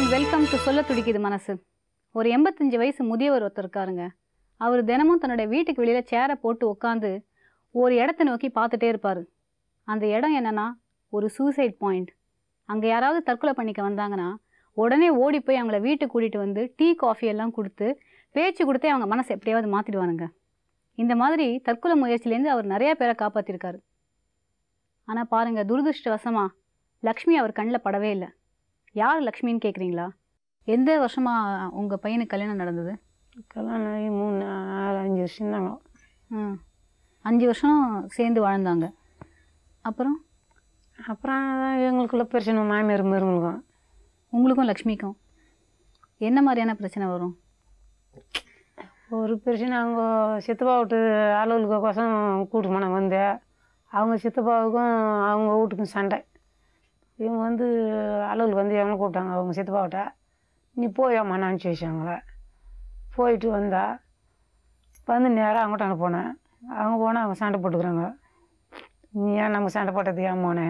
And welcome to சொல்ல துடிக்குது மனசு ஒரு எண்பத்தஞ்சு வயசு முதியவர் ஒருத்தர் இருக்காருங்க அவர் தினமும் தன்னுடைய வீட்டுக்கு வெளியில் சேரை போட்டு உட்காந்து ஒரு இடத்த நோக்கி பார்த்துட்டே இருப்பார் அந்த இடம் என்னன்னா ஒரு சூசைட் பாயிண்ட் அங்கே யாராவது தற்கொலை பண்ணிக்க வந்தாங்கன்னா உடனே ஓடி போய் அவங்கள வீட்டுக்கு கூட்டிகிட்டு வந்து டீ காஃபி எல்லாம் கொடுத்து பேச்சு கொடுத்தே அவங்க மனசை எப்படியாவது மாற்றிடுவானுங்க இந்த மாதிரி தற்கொலை முயற்சியிலேருந்து அவர் நிறைய பேரை காப்பாற்றிருக்காரு ஆனால் பாருங்க துரதிருஷ்டவசமா லக்ஷ்மி அவர் கண்ணில் படவே இல்லை யார் லக்ஷ்மின்னு கேட்குறீங்களா எந்த வருஷமா உங்கள் பையனுக்கு கல்யாணம் நடந்தது கல்யாணம் ஆகி மூணு நாலு அஞ்சு வருஷம் தாங்க ம் அஞ்சு வருஷம் சேர்ந்து வாழ்ந்தாங்க அப்புறம் அப்புறம் தான் எங்களுக்குள்ள பிரச்சனை மாமியார் மருமகளுக்கும் உங்களுக்கும் லக்ஷ்மிக்கும் என்ன மாதிரியான பிரச்சனை வரும் ஒரு பிரச்சனை அவங்க சித்தப்பா வீட்டு அலுவலுக்கோசம் கூட்டு போனாங்க வந்து அவங்க சித்தப்பாவுக்கும் அவங்க வீட்டுக்கும் சண்டை இவங்க வந்து அலுவலுக்கு வந்து எங்களை கூப்பிட்டாங்க அவங்க சித்தப்பாவிட்ட நீ போயாம்மா அனுப்பிச்சி வச்சாங்கள போயிட்டு வந்தா வந்து நேராக அவங்ககிட்ட போனேன் அவங்க போனால் அவங்க சண்டை போட்டுக்கிறாங்க நீ ஏன் நம்ம சண்டை போட்டது ஏன் போனேன்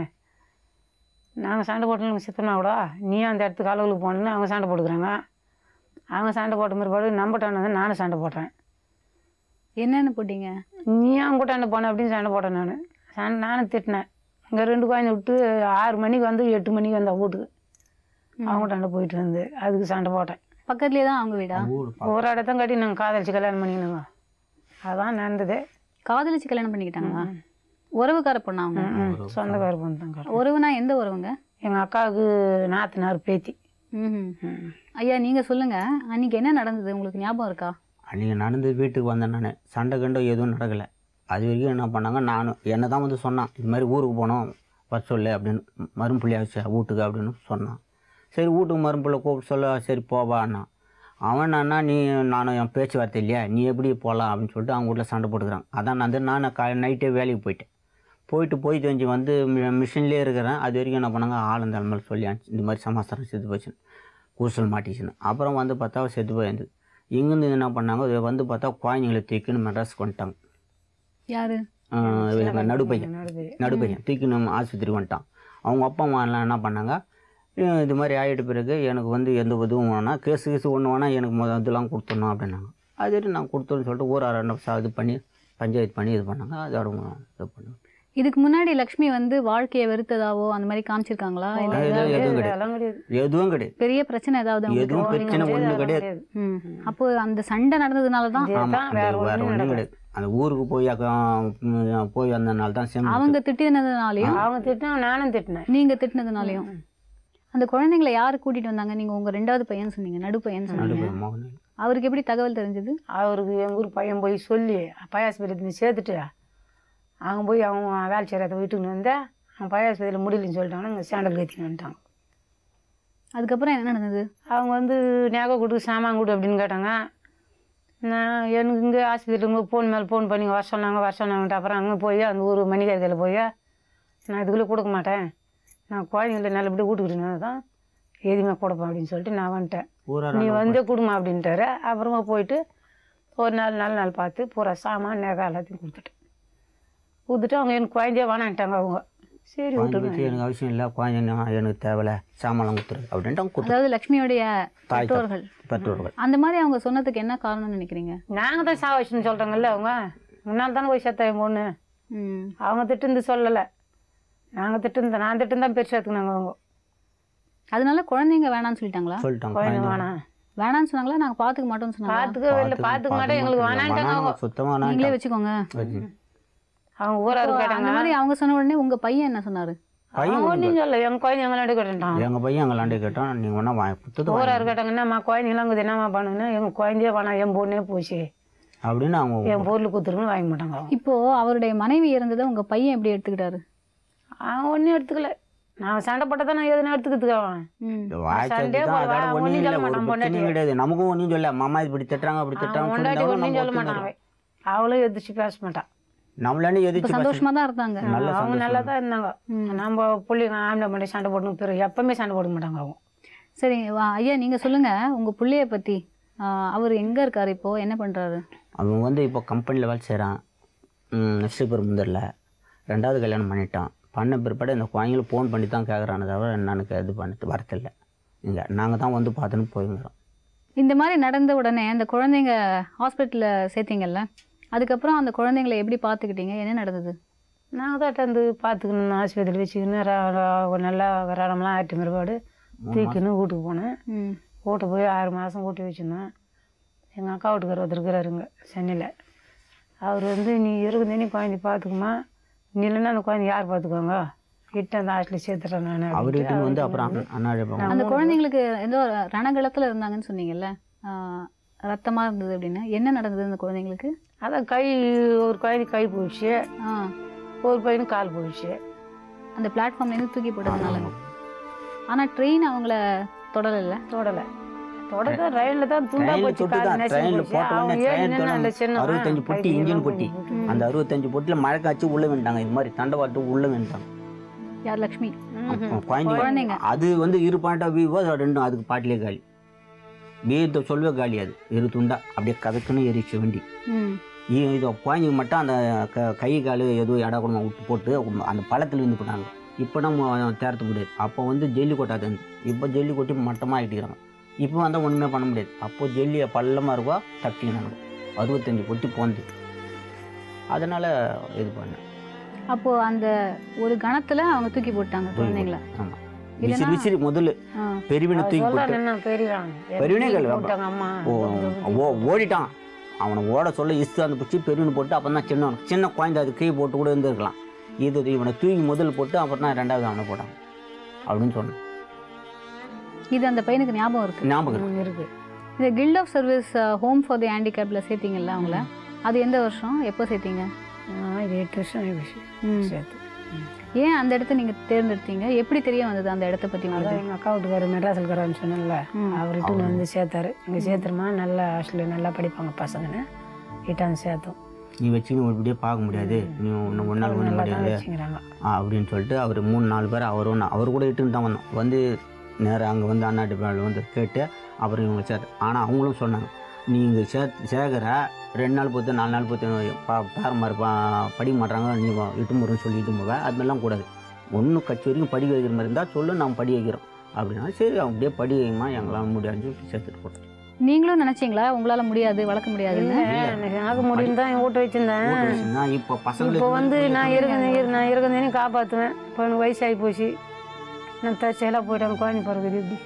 நாங்கள் சண்டை போட்டோம் சித்தனா கூட நீ அந்த இடத்துக்கு அலுவலுக்கு போனேன்னு அவங்க சண்டை போட்டுக்கிறாங்க அவங்க சண்டை போட்ட பிற்பாடு நம்பட்டான வந்து நானும் சண்டை போட்டேன் என்னன்னு போட்டீங்க நீ அவங்க கூட்டாண்ட போன அப்படின்னு சண்டை போட்டேன் நான் சண்டை நானும் திட்டினேன் இங்கே ரெண்டு குழந்தை விட்டு ஆறு மணிக்கு வந்து எட்டு மணிக்கு வந்தா வீட்டுக்கு அவங்க கூட்டாண்ட போயிட்டு வந்து அதுக்கு சண்டை போட்டேன் பக்கத்துலேயே தான் அவங்க வீடா ஒரு இடத்தான் கட்டி நாங்கள் காதலிச்சு கல்யாணம் பண்ணிக்கணுங்க அதான் நடந்தது காதலிச்சு கல்யாணம் பண்ணிக்கிட்டாங்களா உறவுக்கார பொண்ணா அவங்க ம், ம். சொந்தக்கார பொண்ணு தான் உறவுனா எந்த உறவுங்க எங்கள் அக்காவுக்கு நாத்தனார் பேத்தி ம் ம். ஐயா நீங்கள் சொல்லுங்க அன்னைக்கு என்ன நடந்தது உங்களுக்கு ஞாபகம் இருக்கா அன்றைக்கி நடந்து வீட்டுக்கு வந்தேன் நான் சண்டை கண்டை எதுவும் நடக்கலை அது வரைக்கும் என்ன பண்ணாங்க நானும் என்னை தான் வந்து சொன்னான் இது மாதிரி ஊருக்கு போனோம் வர சொல்லு அப்படின்னு மரும்பிள்ளையா வச்சு வீட்டுக்கு அப்படின்னு சொன்னான் சரி வீட்டுக்கு மரும்பிள்ளை கூப்பிட்டு சொல்ல சரி போவான்னா அவன் அண்ணா நீ நானும் என் பேச்சுவார்த்தை இல்லையா நீ எப்படி போகலாம் அப்படின்னு சொல்லிட்டு அவங்க வீட்டில் சண்டை போட்டுக்கிறான் அதான் நான் வந்து நான் கா நைட்டே வேலைக்கு போயிட்டேன் போயிட்டு போய் தெரிஞ்சு வந்து மி- மிஷின்லேயே இருக்கிறேன் அது வரைக்கும் என்ன பண்ணாங்க ஆளும் தலைமையில் சொல்லி அனுப்பிச்சு, இந்த மாதிரி சமாச்சாரம் செத்து போச்சுன்னு கூசல் மாட்டிச்சுன்னு அப்புறம் வந்து பார்த்தா அவ செத்து போயிருந்தது இங்கேருந்து என்ன பண்ணாங்க இது வந்து பார்த்தா குழந்தைங்களை தூக்கின்னு மெட்ராஸ்க்கு வந்துட்டாங்க யாரு ஆஹ் இவங்க நடுப்பையன் நடுப்பையன். நடுப்பையன் தூக்கி நம்ம ஆஸ்பத்திரிக்கு வந்துட்டான் அவங்க அப்பா அம்மா எல்லாம் என்ன பண்ணாங்க "இ- இது மாதிரி ஆகிட்ட பிறகு எனக்கு வந்து எந்த உதவும் வேணாம் கேஸு கேஸு ஒன்று வேணால் எனக்கு முத இதெல்லாம் கொடுத்துடணும் அப்படின்னாங்க அது வரைக்கும் நான் கொடுத்தோன்னு சொல்லிட்டு ஊர் ரெண்டு சா- இது பண்ணி பஞ்சாயத்து பண்ணி இது பண்ணாங்க அதோட மு- இது பண்ணுவேன் இதுக்கு முன்னாடி லக்ஷ்மி வந்து வாழ்க்கையை வெறுத்ததாவோ அந்த மாதிரி காமிச்சிருக்காங்களா இல்ல எதுவும் எதுவும் கிடையாது அதெல்லாம் கிடையாது எதுவும் கிடையாது பெரிய பிரச்சனை ஏதாவது அவங்களுக்கு? எதுவும் பிரச்சனை ஒன்றும் கிடையாது ம் அப்போ அந்த சண்டை நடந்ததுனால தான் இதுதான் ஆமாம் வேற வேற ஒண்ணும் ஒன்றும் கிடையாது அந்த ஊருக்கு போய் அக்க- ம், போய் வந்தனால தான் சேர்ந்து அவங்க திட்டினதுனாலயும் அவங்க திட்டினா நானும் திட்டினேன் நீங்க திட்டினதுனாலயும் அந்த குழந்தைங்களை யாரு கூட்டிட்டு வந்தாங்க நீங்க உங்க ரெண்டாவது பையன் சொன்னீங்க நடு பையன் சொன்னீங்க நடுப்பையன் மோகன் அவருக்கு எப்படி தகவல் தெரிஞ்சது அவருக்கு எங்கள் ஊர் பையன் போய் சொல்லி பயாஸ்பத்திரி சேர்த்துட்டு அவங்க போய் அவங்க வேலை செய்கிறத வீட்டுக்கு வந்து அவங்க பயாஸ்பத்திரியில் முடியலன்னு சொல்லிட்டாங்கன்னா இங்கே சேண்டல் கத்தின்னு வந்துட்டாங்க அதுக்கப்புறம் என்ன நடந்தது அவங்க வந்து நகை கொடு சாமான் கொடு அப்படின்னு கேட்டாங்க நான் எனக்கு இங்கே ஆஸ்பத்திரியில் ஃபோன் மேலே ஃபோன் பண்ணி வர சொன்னாங்க வர சொன்னாங்கன்ட்டு அப்புறம் அங்கே போய் அந்த ஊர் மணிகரையில் போய் நான் இதுக்குள்ளே கொடுக்க மாட்டேன் நான் குழந்தைங்கள நல்லபடியாக வீட்டுக்கிட்டு தான் எதுவுமே கொடுப்பேன் அப்படின்னு சொல்லிட்டு நான் வந்துட்டேன் ஊரார் நீ வந்து குடுமா அப்படின்ட்டாரு அப்புறமா போயிட்டு ஒரு நாள் நல்ல நாள் பார்த்து பூரா சாமான் நகை எல்லாத்தையும் கொடுத்துட்டேன் கொடுத்துட்டு அவங்க எனக்கு குழந்தைய வேணான்ட்டாங்க அவங்க சரி குழந்தை விட்டுருங்க பற்றி எனக்கு அவசியம் இல்லை குழந்தை நான் எனக்கு தேவையில்ல சாமான்லாம் கொடுத்துரு அப்படின்ட்டு அவங்க கொடுத்து அதாவது லக்ஷ்மியோடைய தாய் பெற்றோர்கள் பெற்றோர்கள் அந்த மாதிரி அவங்க சொன்னதுக்கு என்ன காரணம்னு நினைக்கிறீங்க நாங்கள் தான் சாவச்சுன்னு சொல்கிறாங்கல்ல அவங்க முன்னால் தானே போய் செத்த என் பொண்ணு ம் அவங்க திட்டுந்து சொல்லலை நாங்கள் திட்டுந்த நான் திட்டுந்தான் பெருசு எடுத்துக்கினாங்க அவங்க அதனால குழந்தைங்க வேணாம்னு சொல்லிட்டாங்களா சொல்லிட்டாங்க குழந்தை குழந்தை வேணாம் வேணாம்னு சொன்னாங்களா நாங்க பாத்துக்க மாட்டோம்னு சொன்னாங்களா பார்த்துக்க இல்லை பார்த்துக்க மாட்டேன் எங்களுக்கு வேணான்ட்டாங்க அவங்க சுத்தமாக நீங்களே வச்சுக்கோங்க அவங்க ஊராரு கேட்டாங்க அந்த மாதிரி அவங்க சொன்ன உடனே உங்க பையன் என்ன சொன்னாரு அவங்க ஒன்றும் சொல்ல எங்கள் குழந்தை எங்களை நடு கேட்டான் எங்கள் பையன் எங்களாண்டே கேட்டோம் நீங்கள் வேணா வாங்கி கொடுத்தது வாங்கி ஊராரு கேட்டாங்க என்னம்மா குழந்தைங்களாம் இருக்குது என்னம்மா பண்ணுன்னு எங்கள் குழந்தையே வேணாம் என் பொண்ணே போச்சு அப்படின்னு அவங்க என் பொருள் கொடுத்துருக்குன்னு வாங்க மாட்டாங்க அவங்க இப்போ அவருடைய மனைவி இறந்ததை உங்க பையன் எப்படி எடுத்துக்கிட்டாரு அவன் ஒன்றும் எடுத்துக்கல நான் சண்டை போட்டதான் நான் எதுனா எடுத்துக்கிறதுக்கு அவன் ம் இந்த வாய்ச்சாச்சு சண்டே தான் போடுவா, அதோட ஒண்ணும் ஒன்றும் இல்லை சொல்ல ஒரு மாட்டான் பிரச்சனையும் கிடையாது நமக்கும் ஒன்றும் சொல்ல மாமா இப்படி திட்டுறாங்க அப்படி அவன் திட்டுறாங்க பொண்டாட்டி சொல்லிட்டாலும் ஒன்றும் நம்ம சொல்ல மாட்டான் ஒத்துக்கிறோம். அவன் அவளும் எதிர்த்து பேச மாட்டான் நம்மளாண்ட இப்ப எதிர்த்து பேச சந்தோஷமா தான் இருந்தாங்க நல்ல அவங்க சந்தோஷம். நல்லா தான் இருந்தாங்க ம். நம்ம பிள்ளைங்க ஆம்பளை பண்ணி சண்டை போடணும் பிறகு எப்பவுமே சண்டை போட மாட்டாங்க அவங்க சரி வா ஐயா நீங்க சொல்லுங்க உங்க புள்ளைய பத்தி ஆஹ் அவர் எங்க இருக்காரு இப்போ என்ன பண்றாரு அவன் வந்து இப்போ கம்பெனியில் வேலை செய்கிறான் நெக்ஸ்ட் ரெண்டாவது கல்யாணம் பண்ணிட்டான் பண்ண பிற்பாடு இந்த குழந்தைங்கள ஃபோன் பண்ணி தான் கேட்குறானே தவிர எனக்கு இது பண்ணிட்டு வரதில்லை இங்கே நாங்கள் தான் வந்து பார்த்துன்னு போயிருக்கிறோம் இந்த மாதிரி நடந்த உடனே அந்த குழந்தைங்க ஹாஸ்பிட்டலில் சேர்த்தீங்கல்ல அதுக்கப்புறம் அந்த குழந்தைங்களை எப்படி பார்த்துக்கிட்டீங்க என்ன நடந்தது நாங்கள் தான் வந்து பார்த்துக்கணும் ஆஸ்பத்திரி வச்சுக்கின்னு ர- ர- நல்லா விராடம்லாம் ஆட்டி பிற்பாடு தூக்கின்னு வீட்டுக்கு போனேன் ம் வீட்டை போய் ஆறு மாதம் கூட்டி வச்சுருந்தேன் எங்கள் அக்கா வீட்டுக்கார ஒருத்தர் இருக்கிறாருங்க சென்னையில் அவர் வந்து நீ இருக்குது நீ குழந்தை பார்த்துக்குமா நீ இல்லைன்னா அந்த குழந்தை யார் பார்த்துக்கோங்க கிட்ட அந்த ஹாஸ்டலில் சேர்த்துறேன் நான் அவர் இட்டுன்னு வந்து அப்புறம் அண்ணா- அண்ணா அழைப்பாங்க அந்த குழந்தைங்களுக்கு ஏதோ ரணகளத்தில் இருந்தாங்கன்னு சொன்னீங்கல்ல ஆ, ரத்தமா இருந்தது அப்படின்னு என்ன நடந்தது அந்த குழந்தைங்களுக்கு அதான் கை ஒரு குழந்தை கை போயிடுச்சு ஆ ஒரு பையனுக்கு கால் போயிடுச்சு அந்த பிளாட்ஃபார்ம்லேருந்து தூக்கி போட்டதுனால ஆனால் ட்ரெயின் அவங்கள தொடலைல்ல தொடலை தொடக்க ரயிலில் தான் துண்டா ட்ரெயினில் போச்சு தொட்டு கால் தான் நெசி ட்ரெயினில் போச்சு போட்ட அவன் உடனே ஏறி ட்ரெயின் நின்னு அந்த சின்ன அறுபத்தஞ்சு பொட்டி இன்ஜின் பொட்டி அந்த அறுபத்தஞ்சு பொட்டியில் மழை காய்ச்சி உள்ளே வேண்டாங்க இது மாதிரி தண்டவாட்டு உள்ளே வேண்டாங்க யார் லக்ஷ்மி குழந்தைங்க குழந்தைங்க. அது வந்து இரு பாயிண்டா வியூவோ அது ரெண்டும் அதுக்கு பாட்டிலே காலி வீரத்தை சொல்லவே காலி அது இரு துண்டா அப்படியே கதக்குன்னு எரிச்சு வண்டி ம் இ- இது குழந்தைங்க மட்டும் அந்த க கை கால் எதுவும் இட குடமா விட்டு போட்டு அந்த பழத்தில் இருந்து போட்டாங்க இப்போ நம்ம தேர்த்து முடியாது அப்போ வந்து ஜெல்லி கொட்டாது இப்போ ஜெல்லி கொட்டி மட்டமாக ஆகிட்டுக்கிறாங்க இப்போ வந்தால் ஒன்றுமே பண்ண முடியாது அப்போ ஜெல்லி பள்ளமாக இருக்கோ தப்பிக்கிறாங்க அறுபத்தஞ்சு பொட்டி போந்து அதனால் இது பண்ணேன் அப்போது அந்த ஒரு கணத்தில் அவங்க தூக்கி போட்டாங்க குழந்தைங்கள ஆமாம் விசிறி விசிறி முதல்ல ஆ பெருவினை தூக்கி போட்டு சொல்றான் என்ன பெரியவன் பெரியவனே கேளு, போட்டாங்க அம்மா ஓ ஓ ஓடிட்டான் அவனை ஓட சொல்ல இஸ்து அந்த பிடிச்சி பெருவினு போட்டு அப்போ தான் சின்னவன் சின்ன குழந்தை அது கீழே போட்டு கூட இருந்திருக்கலாம் இது இவனை தூக்கி முதல்ல போட்டு அப்புறம் தான் ரெண்டாவது அவனை போட்டான் அப்படின்னு சொன்னேன் இது அந்த பையனுக்கு ஞாபகம் இருக்கு ஞாபகம் இருக்கு. ம், இருக்கு இந்த guild of service home for the ஹேண்டிகேப்ல சேர்த்தீங்கல்ல அவங்கள அது எந்த வருஷம் எப்போ சேர்த்தீங்க ஆ, இது எட்டு வருஷம் ஆயிடுச்சு ம். சேர்த்து ஏன் அந்த இடத்த நீங்க தேர்ந்தெடுத்தீங்க எப்படி தெரிய வந்தது அந்த இடத்த பத்தி அதான் உங்களுக்கு எங்கள் அக்கா வீட்டுக்காரர் மெட்ராஸில் இருக்கிறான்னு சொன்னேன்ல ம். அவர்கிட்ட வந்து சேர்த்தாரு இங்கே சேர்த்துருமா நல்ல ஹாஸ்டலில் நல்லா படிப்பாங்க பசங்கன்னு இட்டாந்து சேர்த்தோம் நீ வச்சுன்னு இப்படியே பார்க்க முடியாது நீ ஒன்று ஒரு நாள் ஒன்றும் நல்லா தான் முடியாது வச்சுக்கிறாங்க ஆ, அப்படின்னு சொல்லிட்டு அவர் மூணு நாலு பேர் அவரும் நான் அவர் கூட இட்டுன்னு தான் வந்தோம் வந்து நேராக அங்கே வந்து அண்ணா டிபார்ட்மெண்ட் வந்து கேட்டு அப்புறம் இவங்க சேர்த்து ஆனால் அவங்களும் சொன்னாங்க நீங்கள் சே சேகர ரெண்டு நாள் பொறுத்து நாலு நாள் பொறுத்து பா பேரமாரு பா படிக்க மாட்டாங்க நீ வா, இட்டு முறைன்னு சொல்லி இட்டு போக அது மாதிரிலாம் கூடாது ஒன்றும் கட்சி வரைக்கும் படிக்க வைக்கிற மாதிரி இருந்தால் சொல்லு நாம் படி வைக்கிறோம் அப்படின்னா சரி அவங்க அப்படியே படி வைங்கம்மா எங்களால் முடியாதுன்னு சொல்லி சேர்த்துட்டு போட்டோம் நீங்களும் நினைச்சீங்களா உங்களால முடியாது வளர்க்க முடியாதுன்னு எனக்கு முடியும் தான் ஓட்டு வச்சிருந்தேன் ஓட்டு வச்சுன்னா இப்போ பசங்களுக்கு இப்போ வந்து நான் இருக்கிறேன் நான் இருக்கிறேன்னு காப்பாற்றுவேன் இப்போ எனக்கு வயசாகி போச்சு நான் தற்செயலாக போயிட்டேன் குழந்தை பிறகுது இப்படி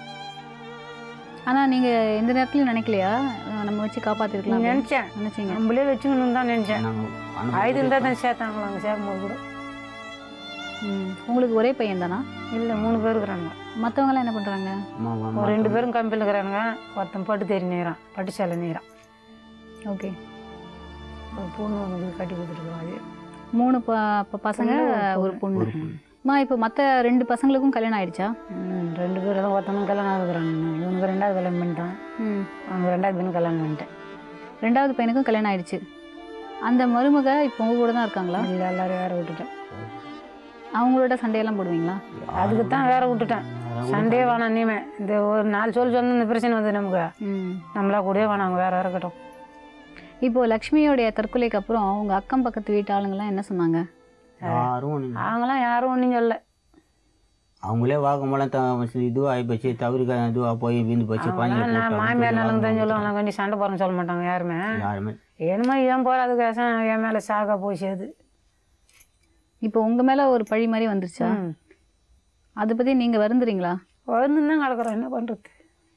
ஆனா நீங்க எந்த நேரத்துலயும் நினைக்கலையா அஹ் நம்ம வச்சு காப்பாத்திருக்கலாம் அப்படின்னு? நினச்சேன் நினைச்சீங்க நம்மளே வச்சுக்கணும்னு தான் நினச்சேன் நாங்கள் ஆயுதம் இருந்தால் தான் சேர்த்தாங்களா அங்கே சேர்க்கும்போது கூட ம். உங்களுக்கு ஒரே பையன் தானா இல்லை மூணு பேர் இருக்கிறாங்க மத்தவங்க எல்லாம் என்ன பண்றாங்க ஒரு ரெண்டு பேரும் கம்பெனியில் இருக்கிறானுங்க ஒருத்தன் பட்டு தேரி நேரான் பட்டு சேலை நேரான் ஓகே ஒரு பொண்ணு ஒன்று கட்டி கொடுத்துருக்குறோம் அது மூணு ப- ப- பசங்க ஒரு பொண்ணு அம்மா இப்போ மற்ற ரெண்டு பசங்களுக்கும் கல்யாணம் ஆயிடுச்சா ம், ரெண்டு பேரும் தான் ஒருத்தவங்க கல்யாணம் ஆகுறாங்க இவனுக்கு ரெண்டாவது கல்யாணம் பண்ணிட்டான் ம் அவங்க ரெண்டாவது பையனுக்கு கல்யாணம் பண்ணிட்டேன் ரெண்டாவது பையனுக்கும் கல்யாணம் ஆயிடுச்சு அந்த மருமக இப்போ உங்க கூட தான் இருக்காங்களா இல்லை எல்லாரும் வேற விட்டுட்டேன் அவங்களோட சண்டையெல்லாம் போடுவீங்களா அதுக்கு தான் வேற விட்டுட்டேன் சண்டே வேணாம் நீமே இந்த ஒரு நாலு சொல் சொன்ன இந்த பிரச்சனை வந்து நமக்கு ம் நம்மளா கூடயே வேணாம் அவங்க வேற இருக்கட்டும் இப்போ லக்ஷ்மியோடைய தற்கொலைக்கு அப்புறம் உங்க அக்கம் பக்கத்து வீட்டு ஆளுங்கெல்லாம் என்ன சொன்னாங்க யாரும் ஒண்ணும் அவங்களாம் யாரும் ஒன்றும் சொல்ல அவங்களே வாக்குமூலம் த இதுவாக ஆகிப்போச்சு தவறு இதுவாக போய் வீந்து போச்சு அவங்களாம் நான் மாமியார் நலங்கு தான் சொல்லுவாங்க கண்டி சண்டை போகிறேன்னு சொல்ல மாட்டாங்க யாருமே யாருமே என்னமோ ஏன் போகிற அதுக்கு விஷம் என் மேலே சாக போச்சு அது இப்போ உங்க மேல ஒரு பழி மாதிரி வந்துருச்சா ம். அதை பத்தி நீங்க வருந்துறீங்களா வந்து தான் கிடக்குறோம் என்ன பண்ணுறது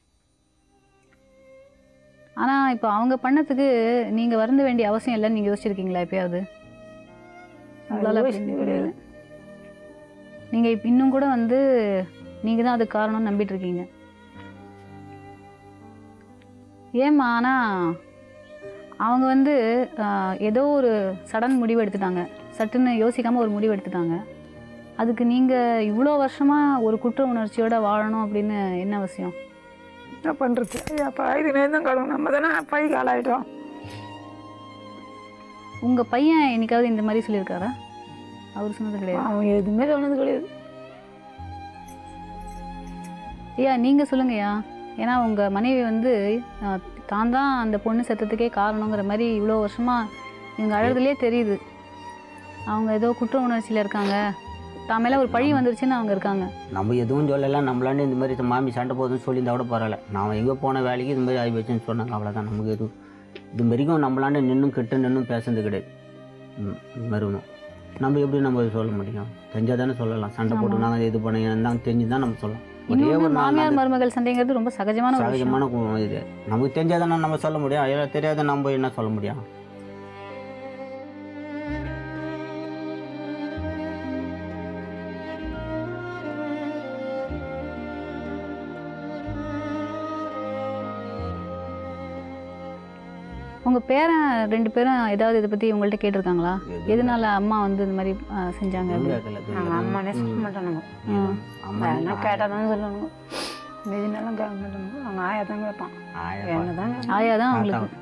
ஆனா இப்போ அவங்க பண்ணதுக்கு நீங்க வருந்த வேண்டிய அவசியம் இல்லைன்னு நீங்க யோசிச்சிருக்கீங்களா எப்பயாவது உங்களால அப்படி யோசிச்சது முடியல. நீங்க இப்ப இன்னும் கூட வந்து நீங்க தான் அதுக்கு காரணம்னு நம்பிட்டு இருக்கீங்க ஏம்மா ஆனா அவங்க வந்து ஆஹ், ஏதோ ஒரு சடன் முடிவு எடுத்துட்டாங்க சட்டுன்னு யோசிக்காம ஒரு முடிவு எடுத்துட்டாங்க அதுக்கு நீங்க இவ்வளோ வருஷமா ஒரு குற்ற உணர்ச்சியோட வாழணும் அப்படின்னு என்ன அவசியம் என்ன பண்ணுறது அப்போ ஐదు நேரம் கிடக்கும் நம்ம தானே பை காலாயிட்டோம் உங்க பையன் என்னைக்காவது இந்த மாதிரி சொல்லியிருக்காரா அவர் சொன்னது கிடையாது அவன் எதுவுமே சொன்னது கிடையாது ஐயா நீங்க சொல்லுங்கய்யா ஏன்னா உங்க மனைவி வந்து ஆஹ், தான் தான் அந்த பொண்ணு செத்ததுக்கே காரணங்கிற மாதிரி இவ்வளோ வருஷமா எங்க அழகுலயே தெரியுது அவங்க ஏதோ குற்ற உணர்ச்சியில இருக்காங்க தான் மேல ஒரு பழி வந்துருச்சுன்னு அவங்க இருக்காங்க நம்ம எதுவும் சொல்லலை நம்மளாண்டு இந்த மாதிரி மாமி சண்டை போகுதுன்னு சொல்லியிருந்தா கூட பரவாயில்ல நான் எங்கே போன வேலைக்கு இது மாதிரி ஆகி வச்சுன்னு சொன்னாங்க அவ்வளோதான் நமக்கு எதுவும் இது வரைக்கும் நம்மளாண்டு நின்றும் கிட்ட நின்றும் பேசுனது கிடையாது ம், இது மாதிரி ஒன்றும் நம்ம எப்படி நம்ம சொல்ல முடியும் தெரிஞ்சால் தானே சொல்லலாம் சண்டை போட்டு ஆமா. நாங்கள் இது பண்ண தெரிஞ்சு தான் நம்ம சொல்லலாம் ஒரே இன்னொன்று ஒரு நாள் மாமியார் தான் மருமகள் சண்டைங்கிறது ரொம்ப சகஜமான ஒரு விஷயம் சகஜமான கு- இது நமக்கு தெரிஞ்சாதானே நம்ம சொல்ல முடியும் ஐயோ தெரியாத நம்ம என்ன சொல்ல முடியும் உங்க பேரன் ரெண்டு பேரும் ஏதாவது இதை பத்தி உங்கள்ட்ட கேட்டிருக்காங்களா எதுவும் எதனால அம்மா வந்து இந்த மாதிரி ஆ, செஞ்சாங்க ஒண்ணும் அப்படி? கேட்கல, இது நாங்கள் அம்மானே சொல்ல ம். மாட்டோம் ம். அம்மா என்ன கேட்டால் தான் சொல்லணும் மீதினாலும் கேட்க மாட்டோம் அவங்க ஆயா தான் கேட்பான் ஆயா என்ன தான் ஆயா தான் தாத்தா. அவங்களுக்கு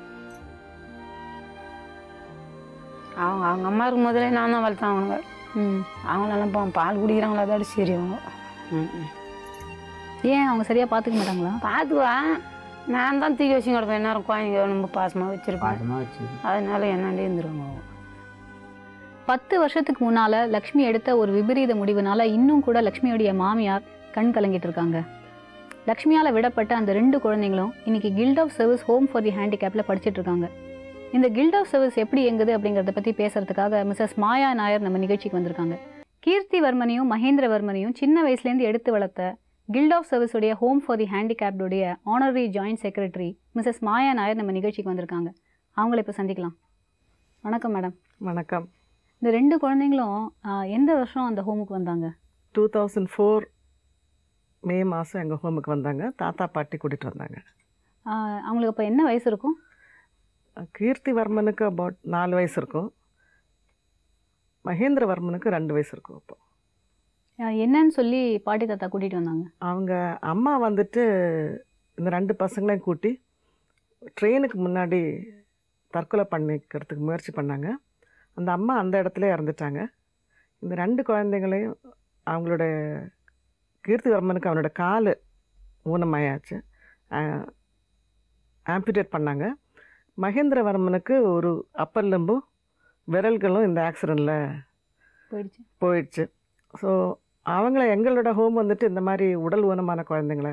அவங்க அவங்க அம்மா இருக்கும் முதலே நான் தான் வளர்த்தேன் அவனுங்க ம். அவங்களெல்லாம் பா பால் குடிக்கிறாங்களா அதோட சரி அவங்க ம் ம். ஏன் அவங்க சரியா பாத்துக்க மாட்டாங்களா பார்த்துக்குவா நான் தான் தூக்கி வச்சு கிடப்பேன் நேரம் குழந்தைங்க ரொம்ப பாசமாக வச்சுருப்பேன் பாசமாக வச்சு அதனால என்னாண்டே இருந்துருவாங்க அவங்க பத்து வருஷத்துக்கு முன்னால லக்ஷ்மி எடுத்த ஒரு விபரீத முடிவுனால இன்னும் கூட லக்ஷ்மியோடைய மாமியார் கண் கலங்கிட்டு இருக்காங்க லக்ஷ்மியால விடப்பட்ட அந்த ரெண்டு குழந்தைங்களும் இன்னைக்கு guild of service home for the ஹேண்டிகேப்ல படிச்சிட்டு இருக்காங்க இந்த கில்ட் ஆஃப் சர்வீஸ் எப்படி இயங்குது அப்படிங்கறத பத்தி பேசுறதுக்காக மிஸ்ஸஸ் மாயா நாயர் நம்ம நிகழ்ச்சிக்கு வந்திருக்காங்க கீர்த்திவர்மனையும் மகேந்திரவர்மனையும் சின்ன வயசுலேருந்து எடுத்து வளர்த்த கில்ட் ஆஃப் சர்வீஸுடைய ஹோம் ஃபார் தி ஹேண்டிகேப்டுடைய honorary joint secretary Mrs Maya Nair நம்ம நிகழ்ச்சிக்கு வந்திருக்காங்க அவங்கள இப்போ சந்திக்கலாம் வணக்கம் மேடம் வணக்கம் இந்த ரெண்டு குழந்தைங்களும் ஆ, எந்த வருஷம் அந்த ஹோமுக்கு வந்தாங்க டூ தௌசண்ட் ஃபோர் மே மாதம் எங்கள் ஹோமுக்கு வந்தாங்க தாத்தா பாட்டி கூட்டிகிட்டு வந்தாங்க ஆ, அவங்களுக்கு அப்போ என்ன வயசு இருக்கும் கீர்த்திவர்மனுக்கு அபவுட் நாலு வயசு இருக்கும் மகேந்திரவர்மனுக்கு ரெண்டு வயசு இருக்கும் அப்போ ஆ, என்னன்னு சொல்லி பாட்டி தாத்தா கூட்டிட்டு வந்தாங்க அவங்க அம்மா வந்துட்டு இந்த ரெண்டு பசங்களையும் கூட்டி ட்ரெயினுக்கு முன்னாடி தற்கொலை பண்ணிக்கிறதுக்கு முயற்சி பண்ணாங்க அந்த அம்மா அந்த இடத்துல இறந்துட்டாங்க இந்த ரெண்டு குழந்தைங்களையும் அவங்களோட கீர்த்திவர்மனுக்கு அவனோட கால் ஊனமாயாச்சு ஆம்பிடேட் பண்ணாங்க மகேந்திரவர்மனுக்கு ஒரு அப்பர் லிம்பும் விரல்களும் இந்த ஆக்சிடெண்ட்டில் போயிடுச்சு போயிடுச்சு ஸோ அவங்கள எங்களோட ஹோம் வந்துட்டு இந்த மாதிரி உடல் ஊனமான குழந்தைங்கள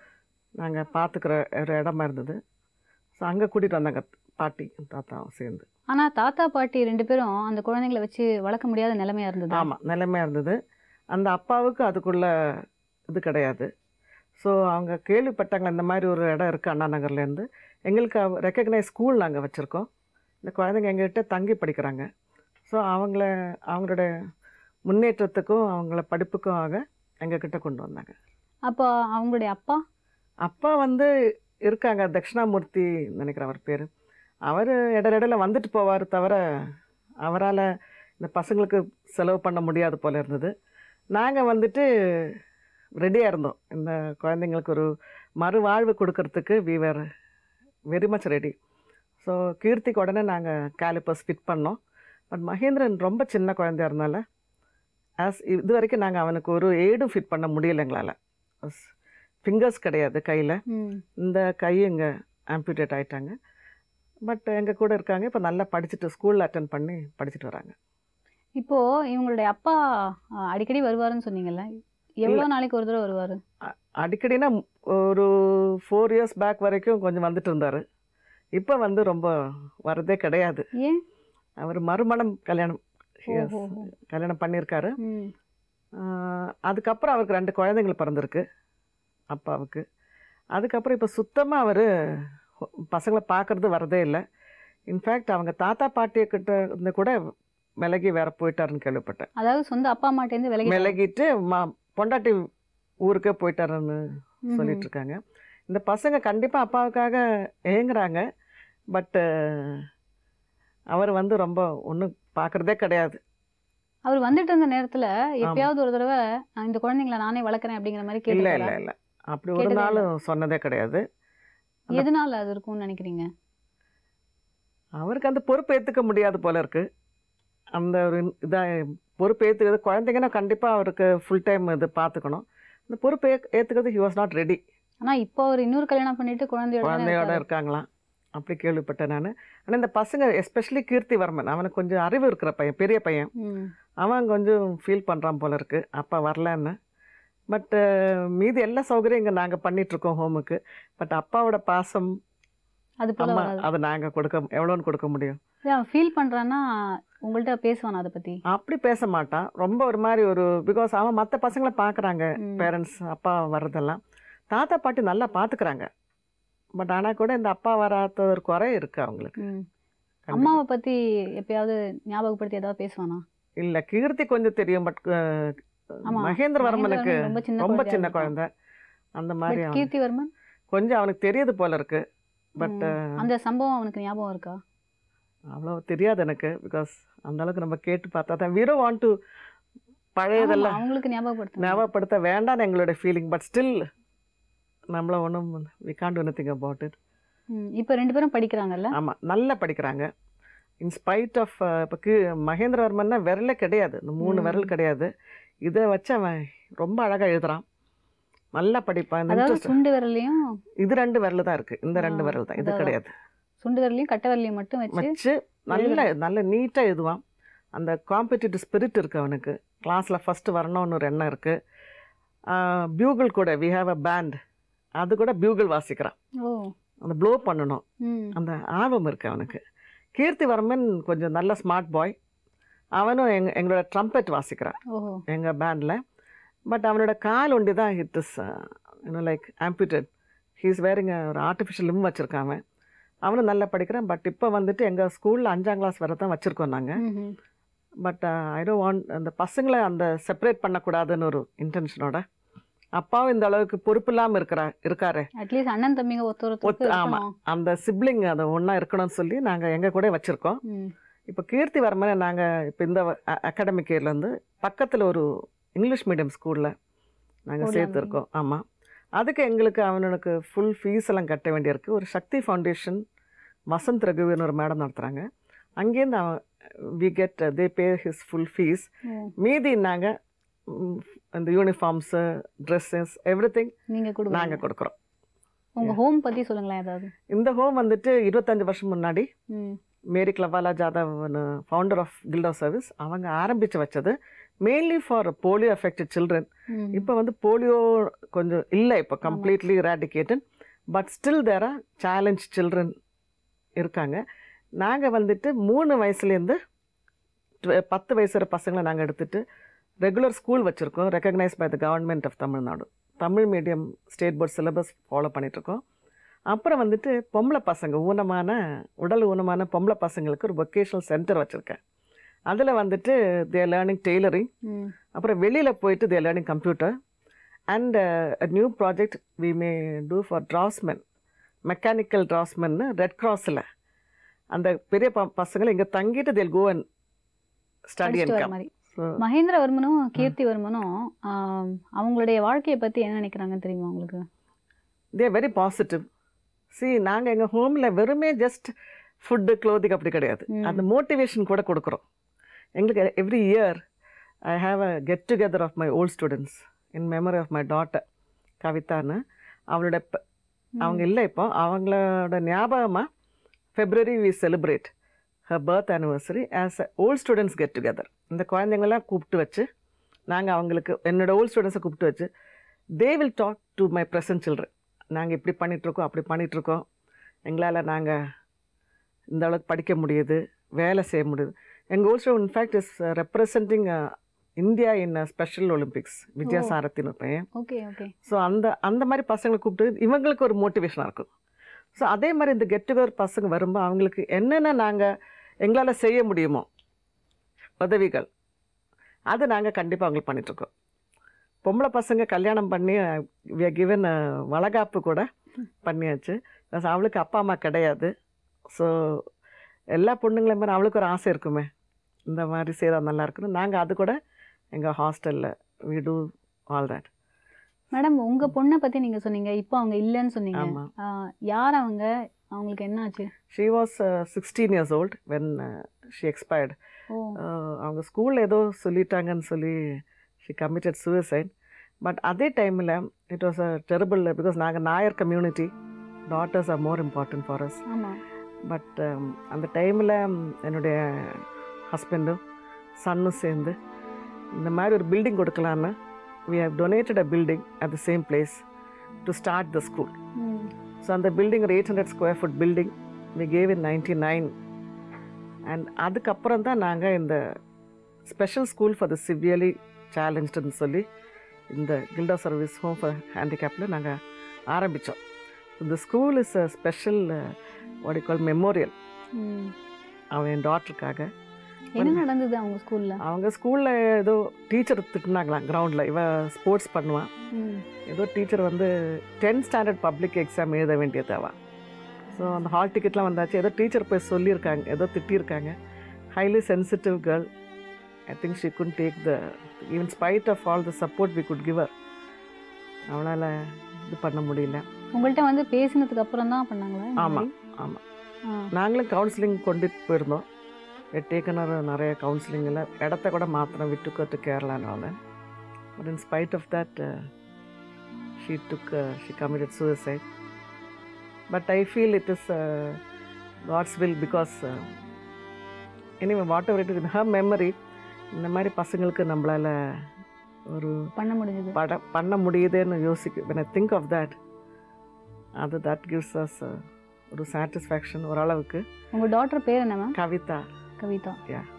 நாங்கள் பார்த்துக்கிற ஒரு இடமா இருந்தது ஸோ அங்கே கூட்டிகிட்டு வந்தாங்க பாட்டி தாத்தாவும் சேர்ந்து ஆனா தாத்தா பாட்டி ரெண்டு பேரும் அந்த குழந்தைங்களை வச்சு வளர்க்க முடியாத நிலைமையா இருந்தது ஆமாம் நிலைமையாக இருந்தது அந்த அப்பாவுக்கு அதுக்குள்ள இது கிடையாது ஸோ அவங்க கேள்விப்பட்டாங்க இந்த மாதிரி ஒரு இடம் இருக்குது அண்ணா நகர்லேருந்து எங்களுக்கு ரெக்கக்னைஸ் ஸ்கூல் நாங்கள் வச்சுருக்கோம் இந்த குழந்தைங்க எங்ககிட்ட தங்கி படிக்கிறாங்க ஸோ அவங்கள அவங்களோட முன்னேற்றத்துக்கும் அவங்கள படிப்புக்கும் ஆக எங்ககிட்ட கொண்டு வந்தாங்க அப்போ அவங்களுடைய அப்பா அப்பா வந்து இருக்காங்க தட்சிணாமூர்த்தி நினைக்கிறேன் அவர் பேர் அவர் இடையில வந்துட்டு போவார் தவிர அவரால் இந்த பசங்களுக்கு செலவு பண்ண முடியாது போல இருந்தது நாங்கள் வந்துட்டு ரெடியாக இருந்தோம் இந்த குழந்தைங்களுக்கு ஒரு மறுவாழ்வு கொடுக்கறதுக்கு we were very much ready so கீர்த்திக்கு உடனே நாங்கள் கேலிப்பர்ஸ் ஃபிட் பண்ணோம் பட் மகேந்திரன் ரொம்ப சின்ன குழந்தையா இருந்தால ஆஸ் இது வரைக்கும் நாங்கள் அவனுக்கு ஒரு ஏடும் ஃபிட் பண்ண முடியல எங்களால் ஃபிங்கர்ஸ் கிடையாது கையில் ம். இந்த கை இங்கே ஆம்பியூட்டேட் ஆயிட்டாங்க பட் எங்கள் கூட இருக்காங்க இப்போ நல்லா படிச்சுட்டு ஸ்கூலில் அட்டன் பண்ணி படிச்சுட்டு வராங்க இப்போ இவங்களுடைய அப்பா ஆ, அடிக்கடி வருவாருன்னு சொன்னீங்கல்ல எவ்வளவு நாளைக்கு ஒரு தடவை வருவாரு அடிக்கடினா ஒரு ஃபோர் இயர்ஸ் பேக் வரைக்கும் கொஞ்சம் வந்துட்டு இருந்தார் இப்போ வந்து ரொம்ப வரதே கிடையாது ஏன் அவர் மறுமணம் கல்யாணம் yes, ஓஹோ. கல்யாணம் பண்ணியிருக்காரு ம். ஆஹ் அதுக்கப்புறம் அவருக்கு ரெண்டு குழந்தைங்கள் பிறந்திருக்கு அப்பாவுக்கு அதுக்கப்புறம் இப்போ சுத்தமாக அவர் பசங்களை பார்க்கறது வரதே இல்லை இன்ஃபேக்ட் அவங்க தாத்தா பாட்டியை கிட்ட இருந்து கூட விலகி வேற போயிட்டாருன்னு கேள்விப்பட்டேன் அதாவது சொந்த அப்பா அம்மாட்டேருந்து விலகி விலகிட்டு மா பொண்டாட்டி ஊருக்கே போயிட்டாருன்னு ம்ஹும். சொல்லிட்டு இருக்காங்க இந்த பசங்க கண்டிப்பாக அப்பாவுக்காக ஏங்குறாங்க பட்டு அவர் வந்து ரொம்ப ஒன்றும் பார்க்குறதே கிடையாது அவர் வந்துட்டு இருந்த நேரத்துல எப்பயாவது ஒரு தடவை "நான் இந்த குழந்தைங்களை நானே வளர்க்குறேன் அப்படிங்கிற மாதிரி இல்லை கேட்டு இல்லை இல்லை அப்படி ஒரு கேட்டதே நாளும் சொன்னதே கிடையாது அந்த- எதனால அது இருக்கும்னு நினைக்கிறீங்க அவருக்கு அந்த பொறுப்பு ஏற்றுக்க முடியாது போல இருக்கு அந்த ஒரு இதாக பொறுப்பு ஏற்றுக்கிறது குழந்தைங்கன்னா கண்டிப்பாக அவருக்கு ஃபுல் டைம் இது பார்த்துக்கணும் அந்த பொறுப்பு ஏ ஏற்றுக்கிறது ஹி வாஸ் நாட் ரெடி ஆனா இப்போ அவர் இன்னொரு கல்யாணம் பண்ணிட்டு குழந்தையோட தானே குழந்தையோட இருக்காரு. இருக்காங்களாம் அப்படி கேள்விப்பட்டேன் நான் ஆனால் இந்த பசங்க எஸ்பெஷலி கீர்த்திவர்மன் அவனுக்கு கொஞ்சம் அறிவு இருக்கிற பையன் பெரிய பையன் ம் அவன் கொஞ்சம் ஃபீல் பண்ணுறான் போல இருக்கு அப்பா வரலன்னு பட்டு மீதி எல்லா சௌகரியம் இங்கே நாங்கள் பண்ணிகிட்ருக்கோம் ஹோமுக்கு பட் அப்பாவோட பாசம் அது போல அம்மா வராது அதை நாங்கள் கொடுக்க எவ்வளோன்னு கொடுக்க முடியும் இல்ல, அவன் ஃபீல் பண்றான்னா உங்கள்ட்ட பேசுவானா அதை பத்தி அப்படி பேச மாட்டான் ரொம்ப ஒரு மாதிரி ஒரு பிகாஸ் அவன் மற்ற பசங்களை பார்க்குறாங்க ம். பேரண்ட்ஸ் அப்பா வர்றதெல்லாம் தாத்தா பாட்டி நல்லா பார்த்துக்கிறாங்க பட் ஆனால் கூட இந்த அப்பா வராத ஒரு குறை இருக்கு அவங்களுக்கு ம். கண்டிப்பா. அம்மாவை பத்தி எப்பயாவது ஞாபகப்படுத்தி ஏதாவது பேசுவானா இல்ல கீர்த்தி கொஞ்சம் தெரியும் பட் ஆமா. மகேந்திரவர்மனுக்கு மகேந்திரவர்மன் ரொம்ப சின்ன ரொம்ப குழந்தையா சின்ன இருப்பான். குழந்தை அந்த பட் மாதிரி அவன் கீர்த்திவர்மன் கொஞ்சம் அவனுக்கு தெரியுது போல இருக்கு பட் ம். அந்த சம்பவம் அவனுக்கு ஞாபகம் இருக்கா அவ்வளோ தெரியாது எனக்கு பிகாஸ் அந்த அளவுக்கு நம்ம கேட்டு பார்த்தா தான் வீரோ வாண்ட் டு பழையதெல்லாம் ஆமா, அவங்களுக்கு ஞாபகப்படுத்த ஞாபகப்படுத்த வேண்டாம் எங்களோட ஃபீலிங் பட் ஸ்டில் நம்மள ஒன்றும் we can't one thing about it இப்போ ரெண்டு பேரும் படிக்கிறாங்கல்ல ஆமாம் நல்லா படிக்கிறாங்க இன்ஸ்பைட் ஆஃப் இப்போ கீ மகேந்திரவர்மன்னா விரலே கிடையாது இந்த மூணு ம். விரல் கிடையாது இதை வச்சு அவன் ரொம்ப அழகாக எழுதுறான் நல்லா படிப்பான் இந்த அதாவது interest- சுண்டு விரலையும் இது ரெண்டு விரல் தான் இருக்கு இந்த ரெண்டு ஆ, விரல் தான் இது அதான். கிடையாது சுண்டு விரலையும் கட்டை விரலையும் மட்டும் வச்சு வச்சு நல்ல நல்ல நீட்டாக எழுதுவான் அந்த காம்படிட்டிவ் ஸ்பிரிட் இருக்கு அவனுக்கு கிளாஸில் ஃபஸ்ட்டு வரணும்னு ஒரு எண்ணம் இருக்கு பியூகிள் கூட வி ஹாவ் அ பேண்ட் அது கூட பியூகிள் வாசிக்கிறான் ஓ அந்த ப்ளோ பண்ணணும் ம் அந்த ஆர்வம் இருக்கு அவனுக்கு கீர்த்திவர்மன் கொஞ்சம் நல்ல ஸ்மார்ட் பாய் அவனும் எங் எங்களோட ட்ரம்பெட் வாசிக்கிறான் ஓஹோ எங்கள் பேண்டில் பட் அவனோட கால் ஒண்டி தான் it is you know like amputated he's wearing ஒரு ஆர்டிஃபிஷியல் லிம் வச்சுருக்கான் அவன் அவனும் நல்லா படிக்கிறான் பட் இப்போ வந்துட்டு எங்கள் ஸ்கூலில் அஞ்சாம் கிளாஸ் வரை தான் வச்சுருக்கோம் நாங்கள் ம்ஹும். பட் ஐ டோன்ட் வாண்ட் அந்த பசங்களை அந்த செப்பரேட் பண்ணக்கூடாதுன்னு ஒரு இன்டென்ஷனோட அப்பாவும் இந்த அளவுக்கு பொறுப்பு இல்லாமல் இருக்கிறா இருக்காரு அட்லீஸ்ட் அண்ணன் தம்பிங்க ஒருத்தர் ஒத்து- ஒருத்தருக்கு ஆமா. இருக்கணும். அந்த சிப்ளிங் அதை ஒன்றா இருக்கணும்னு சொல்லி நாங்கள் எங்கள் கூட வச்சுருக்கோம் ம். இப்போ கீர்த்தி வர்மனை நாங்கள் இப்போ இந்த அகாடமிக் இயர்லேருந்து பக்கத்தில் ஒரு இங்கிலீஷ் மீடியம் ஸ்கூலில் நாங்கள் போடலாமே. சேர்த்துருக்கோம் ஆமாம் அதுக்கு எங்களுக்கு அவனுக்கு ஃபுல் ஃபீஸ் எல்லாம் கட்ட வேண்டியிருக்கு ஒரு சக்தி ஃபவுண்டேஷன் வசந்த் ரகுவின்னு ஒரு மேடம் நடத்துகிறாங்க அங்கேருந்து அவன் we get they pay his full fees ஓ, மீதி நாங்கள் இந்த யூனிஃபார்ம்ஸு ட்ரெஸ்ஸஸ் எவ்ரி திங் நீங்க கொடுங்க நாங்கள் கொடுக்குறோம் உங்க ஹோம் பத்தி சொல்லுங்களேன் ஏதாவது இந்த ஹோம் வந்துட்டு இருபத்தஞ்சு வருஷம் முன்னாடி ம். Mary Clubwala Jadhav founder of guild of service அவங்க ஆரம்பித்து வச்சது mainly for polio affected children ம். இப்போ வந்து போலியோ கொஞ்சம் இல்லை இப்போ completely eradicated but still there are challenge children இருக்காங்க நாங்கள் வந்துட்டு மூணு வயசுலேருந்து ட்வ- பத்து வயசு வரை பசங்களை நாங்கள் எடுத்துட்டு ரெகுலர் ஸ்கூல் வச்சுருக்கோம் recognised by the government of Tamil Nadu Tamil medium state board syllabus follow பண்ணிகிட்ருக்கோம் அப்புறம் வந்துட்டு பொம்பளை பசங்க ஊனமான உடல் ஊனமான பொம்பளை பசங்களுக்கு ஒரு வொக்கேஷனல் சென்டர் வச்சுருக்கேன் அதில் வந்துட்டு தே லேர்னிங் டெய்லரிங் ம். அப்புறம் வெளியில் போயிட்டு they learning computer and new project we may do for draughtsmen mechanical டிராஸ்மென்னு ரெட் கிராஸில் அந்த பெரிய ப பசங்களை இங்கே தங்கிட்டு தேல் கோ அண்ட் ஸ்டடி படிச்சுட்டு அண்ட் வர கம் மாதிரி மகேந்திரவர்மனும் கீர்த்திவர்மனும் ஆம், அவங்களுடைய வாழ்க்கையை பத்தி என்ன நினைக்கிறாங்கன்னு தெரியுமா உங்களுக்கு தே வெரி பாசிட்டிவ் சி நாங்கள் எங்கள் ஹோமில் வெறுமே ஜஸ்ட் ஃபுட்டு க்ளோதிங் அப்படி கிடையாது ம். அந்த மோட்டிவேஷன் கூட கொடுக்குறோம் எங்களுக்கு every year I have a get together of my old students in memory of my daughter கவிதான்னு அவளோட ப- அவங்க இல்லை இப்போ அவங்களோட ஞாபகமாக February we celebrate her birth anniversary as a old students get together இந்த குழந்தைங்களாம் கூப்பிட்டு வச்சு நாங்கள் அவங்களுக்கு என்னோட ஓல்ட் ஸ்டூடெண்ட்ஸை கூப்பிட்டு வச்சு they will talk to my present children நாங்கள் இப்படி பண்ணிகிட்ருக்கோம் அப்படி பண்ணிகிட்ருக்கோம் எங்களால் நாங்கள் இந்த அளவுக்கு படிக்க முடியுது வேலை செய்ய முடியுது எங்கள் old student in fact is representing India in special Olympics வித்யாசாரத்தின்னு ஒரு பையன் ஓகே ஓகே ஸோ அந்த அந்த மாதிரி பசங்களை கூப்பிட்டு இவங்களுக்கு ஒரு மோட்டிவேஷனாக இருக்கும் ஸோ அதே மாதிரி இந்த கெட் டுகெதர் பசங்க வரும்போது அவங்களுக்கு என்னென்ன நாங்கள் எங்களால் செய்ய முடியுமோ உதவிகள் அது நாங்கள் கண்டிப்பாக அவங்களுக்கு பண்ணிகிட்ருக்கோம் பொம்பளை பசங்க கல்யாணம் பண்ணி கிவன் வளகாப்பு கூட பண்ணியாச்சு Because அவளுக்கு அப்பா அம்மா கிடையாது ஸோ எல்லா பொண்ணுங்களையும் மாதிரி அவளுக்கு ஒரு ஆசை இருக்குமே இந்த மாதிரி செய்தால் நல்லா இருக்கணும் நாங்கள் அது கூட எங்கள் ஹாஸ்டலில் we do all that madam உங்க பொண்ணை பத்தி நீங்க சொன்னீங்க இப்போ அவங்க இல்லைன்னு சொன்னீங்க ஆமாம் ஆ, யார் அவங்க அவங்களுக்கு என்ன ஆச்சு she was sixteen years old when she expired oh அவங்க ஸ்கூலில் ஏதோ சொல்லிட்டாங்கன்னு சொல்லி ஷி கமிட்டட் சூசைட் பட் அதே டைமில் it was a terrible because நாங்கள் Nair community daughters are more important for us ஆமாம் பட் அந்த டைமில் என்னுடைய ஹஸ்பண்டும் சன்னும் சேர்ந்து இந்த மாதிரி ஒரு பில்டிங் கொடுக்கலான்னு we have donated a building at the same place to start the school hmm so அந்த பில்டிங் ஒரு eight hundred square foot building we gave in ninety nine and அதுக்கப்புறம் தான் நாங்கள் இந்த special school for the severely சேலஞ்சுன்னு சொல்லி இந்த guild of service home for ஹேண்டிகேப்பில் நாங்கள் ஆரம்பித்தோம் இந்த ஸ்கூல் இஸ் அ ஸ்பெஷல் வாடி கால் மெமோரியல் ம் அவன் என் டாட்டருக்காக என்ன நடந்தது அவங்க ஸ்கூலில் அவங்க ஸ்கூலில் ஏதோ டீச்சர் திட்டினாங்களாம் கிரவுண்டில் இவ ஸ்போர்ட்ஸ் பண்ணுவான் ம் ஏதோ டீச்சர் வந்து டென்த் ஸ்டாண்டர்ட் பப்ளிக் எக்ஸாம் எழுத வேண்டியது அவ ஸோ அந்த ஹால் டிக்கெட்லாம் வந்தாச்சு ஏதோ டீச்சர் போய் சொல்லியிருக்காங்க ஏதோ திட்டியிருக்காங்க highly sensitive girl I think she could take the even spite of all the support we could give her அவளால் இது பண்ண முடியல உங்கள்கிட்ட வந்து பேசினதுக்கு அப்புறம் தான் பண்ணாங்களா இந்த ஆமா, மாதிரி? ஆமா. ஆ நாங்களும் கவுன்சிலிங் கொண்டுட்டு போயிருந்தோம் டேக்கனர் நிறைய கவுன்சிலிங்கில் இடத்த கூட மாத்திரம் விட்டு டு கேரளான்னு but in spite of that she took she committed suicide but I feel it is God's will because anyway whatever it is in her memory இந்த மாதிரி பசங்களுக்கு நம்மளால் ஒரு பண்ண முடிஞ்சது பட பண்ண முடியுதுன்னு யோசிக்க when I think of that அது தட் gives us uh, ஒரு சாட்டிஸ்ஃபேக்ஷன் ஓரளவுக்கு உங்க டாட்டர் பேர் என்ன மேம் கவிதா கவிதா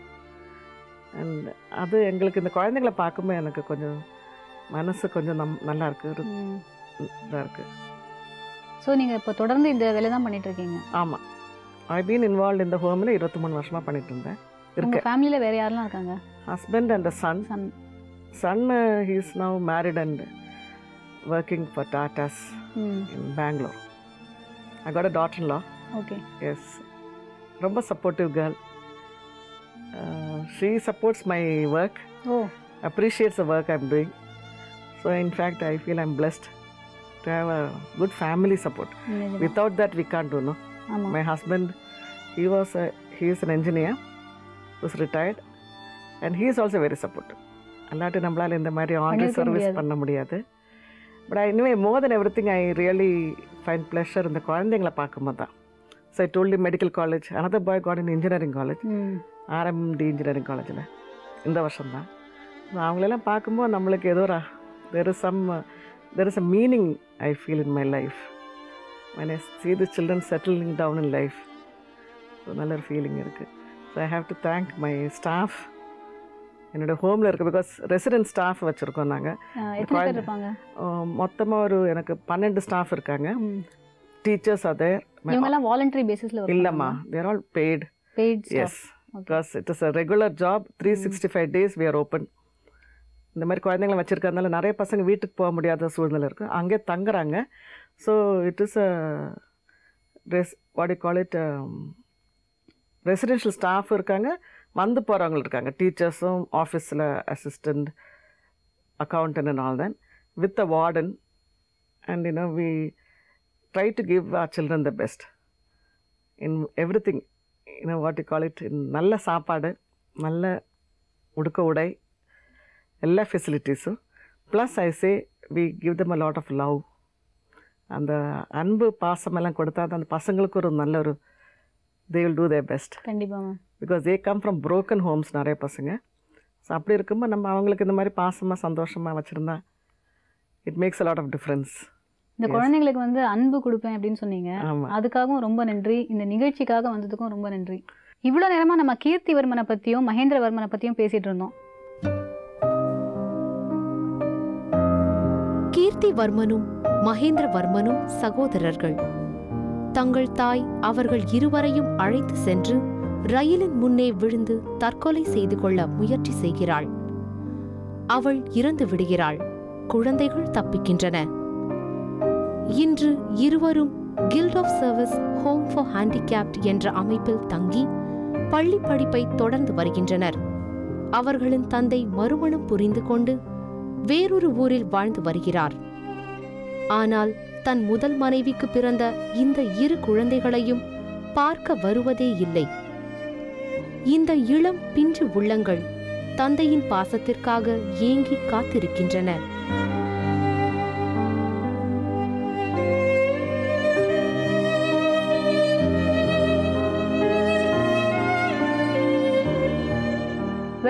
அண்ட் அது எங்களுக்கு இந்த குழந்தைங்கள பார்க்கும்போது எனக்கு கொஞ்சம் மனசு கொஞ்சம் நம் நல்லா இருக்கு ஒரு இதாக இருக்கு ஸோ நீங்க இப்போ தொடர்ந்து இந்த வேலை தான் பண்ணிட்டு இருக்கீங்க ஆமாம் ஐ பீன் இன்வால்வ் இந்த ஹோமில் இருபத்தி மூணு வருஷமாக பண்ணிட்டு இருந்தேன் உங்க இருக்கேன் ஃபேமிலியில வேற யாரெல்லாம் இருக்காங்க husband and son son son he is now married and working for Tatas hmm in Bangalore I got a daughter law okay yes ரொம்ப supportive girl she supports my work oh appreciates the work I'm doing. So, in fact, I feel I'm blessed to have a good family support. நிஜமா. Without that, we can't do no. ஆமா My husband, he was a, he is an engineer, was retired, and he is also very supportive. அல்லாட்டி நம்மளால இந்த மாதிரி online பண்ணிருக்க service முடியாது. பண்ண முடியாது பட் ஐ இனிமே more than everything I really fine pleasure இந்த குழந்தைங்களை பார்க்கும்போது தான் so I told the medical college another boy got in engineering college hmm RMD engineering காலேஜில் இந்த வருஷம்தான் அவங்களெல்லாம் பார்க்கும்போது நம்மளுக்கு ஏதோ ஒரு there is some there is a meaning I feel in my life when I see the children settling down in life so நல்ல ஒரு ஃபீலிங் இருக்குது so I have to thank my staff என்னோட ஹோமில் இருக்க பிகாஸ் ரெசிடென்ட் ஸ்டாஃப் வச்சுருக்கோம் நாங்கள் ஆ, எத்தனை பேர் இருப்பாங்க மொத்தமாக ஒரு எனக்கு பன்னெண்டு ஸ்டாஃப் இருக்காங்க ம். டீச்சர்ஸ் அதே இவங்க எல்லாம் வாலண்டரி பேசிஸ்ல இல்லைம்மா they're all paid paid yes because it is a regular job three sixty five days we are open இந்த மாதிரி குழந்தைங்களை வச்சுருக்கறதுனால நிறைய பசங்க வீட்டுக்கு போக முடியாத சூழ்நிலை இருக்குது அங்கே தங்குறாங்க so it is a res what call it residential staff இருக்காங்க வந்து போகிறவங்க இருக்காங்க டீச்சர்ஸும் ஆஃபீஸில் assistant accountant and all then with a warden and you know we try to give our children the best in everything you know what you call it நல்ல சாப்பாடு நல்ல உடுக்க உடை எல்லா ஃபெசிலிட்டிஸும் plus I say we give them a lot of love அந்த அன்பு பாசமெல்லாம் கொடுத்தா தான் அந்த பசங்களுக்கு ஒரு நல்ல ஒரு they will do their best கண்டிப்பா ma'am because they come from broken homes நிறைய பசங்க ஸோ அப்படி இருக்கும்போது நம்ம அவங்களுக்கு இந்த மாதிரி பாசமாக சந்தோஷமாக வச்சுருந்தா it makes a lot of difference இந்த Yes. குழந்தைங்களுக்கு வந்து அன்பு கொடுப்பேன் அப்படின்னு சொன்னீங்க ஆமாம் அதுக்காகவும் ரொம்ப நன்றி இந்த நிகழ்ச்சிக்காக வந்ததுக்கும் ரொம்ப நன்றி இவ்வளோ நேரமா நம்ம கீர்த்திவர்மனை பத்தியும் மகேந்திரவர்மனை பத்தியும் பேசிட்டு இருந்தோம் கீர்த்திவர்மனும் மகேந்திரவர்மனும் சகோதரர்கள் தங்கள் தாய் அவர்கள் இருவரையும் அழைத்து சென்று ரயிலின் முன்னே விழுந்து தற்கொலை செய்து கொள்ள முயற்சி செய்கிறாள் அவள் இறந்து விடுகிறாள் குழந்தைகள் தப்பிக்கின்றன இன்று இருவரும் guild of service home for handicapped என்ற அமைப்பில் தங்கி பள்ளி படிப்பை தொடர்ந்து வருகின்றனர் அவர்களின் தந்தை மறுமணம் புரிந்து கொண்டு வேறொரு ஊரில் வாழ்ந்து வருகிறார் ஆனால் தன் முதல் மனைவிக்கு பிறந்த இந்த இரு குழந்தைகளையும் பார்க்க வருவதே இல்லை இந்த இளம் பிஞ்சு உள்ளங்கள் தந்தையின் பாசத்திற்காக ஏங்கி காத்திருக்கின்றன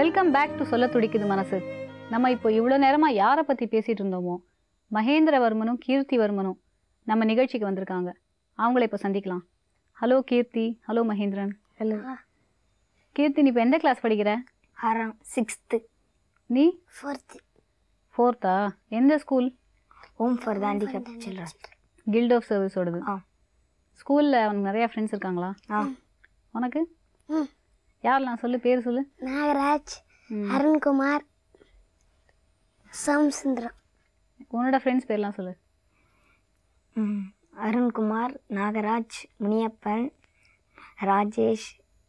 வெல்கம் பேக் டு சொல்ல துடிக்குது மனசு நம்ம இப்போ இவ்வளோ நேரமாக யாரை பற்றி பேசிகிட்டு இருந்தோமோ மகேந்திரவர்மனும் கீர்த்திவர்மனும் நம்ம நிகழ்ச்சிக்கு வந்திருக்காங்க அவங்கள இப்போ சந்திக்கலாம் hello Keerthi hello Mahendran hello Keerthi நீ இப்போ எந்த கிளாஸ் படிக்கிற ஆறாம் சிக்ஸ்த்து நீ ஃபோர்த்து ஃபோர்த்தா எந்த school home for the handicap children guild of சர்வீஸோடது ஆ. ஸ்கூலில் அவனுக்கு நிறையா ஃப்ரெண்ட்ஸ் இருக்காங்களா ஆ உனக்கு ம். யாரெல்லாம் சொல்லு பேர் சொல்லு நாகராஜ் ம். அருண்குமார் சம்சுந்தரம் உன்னோட ஃப்ரெண்ட்ஸ் பேர்லாம் சொல்லு ம் அருண்குமார் நாகராஜ் முனியப்பன் ராஜேஷ்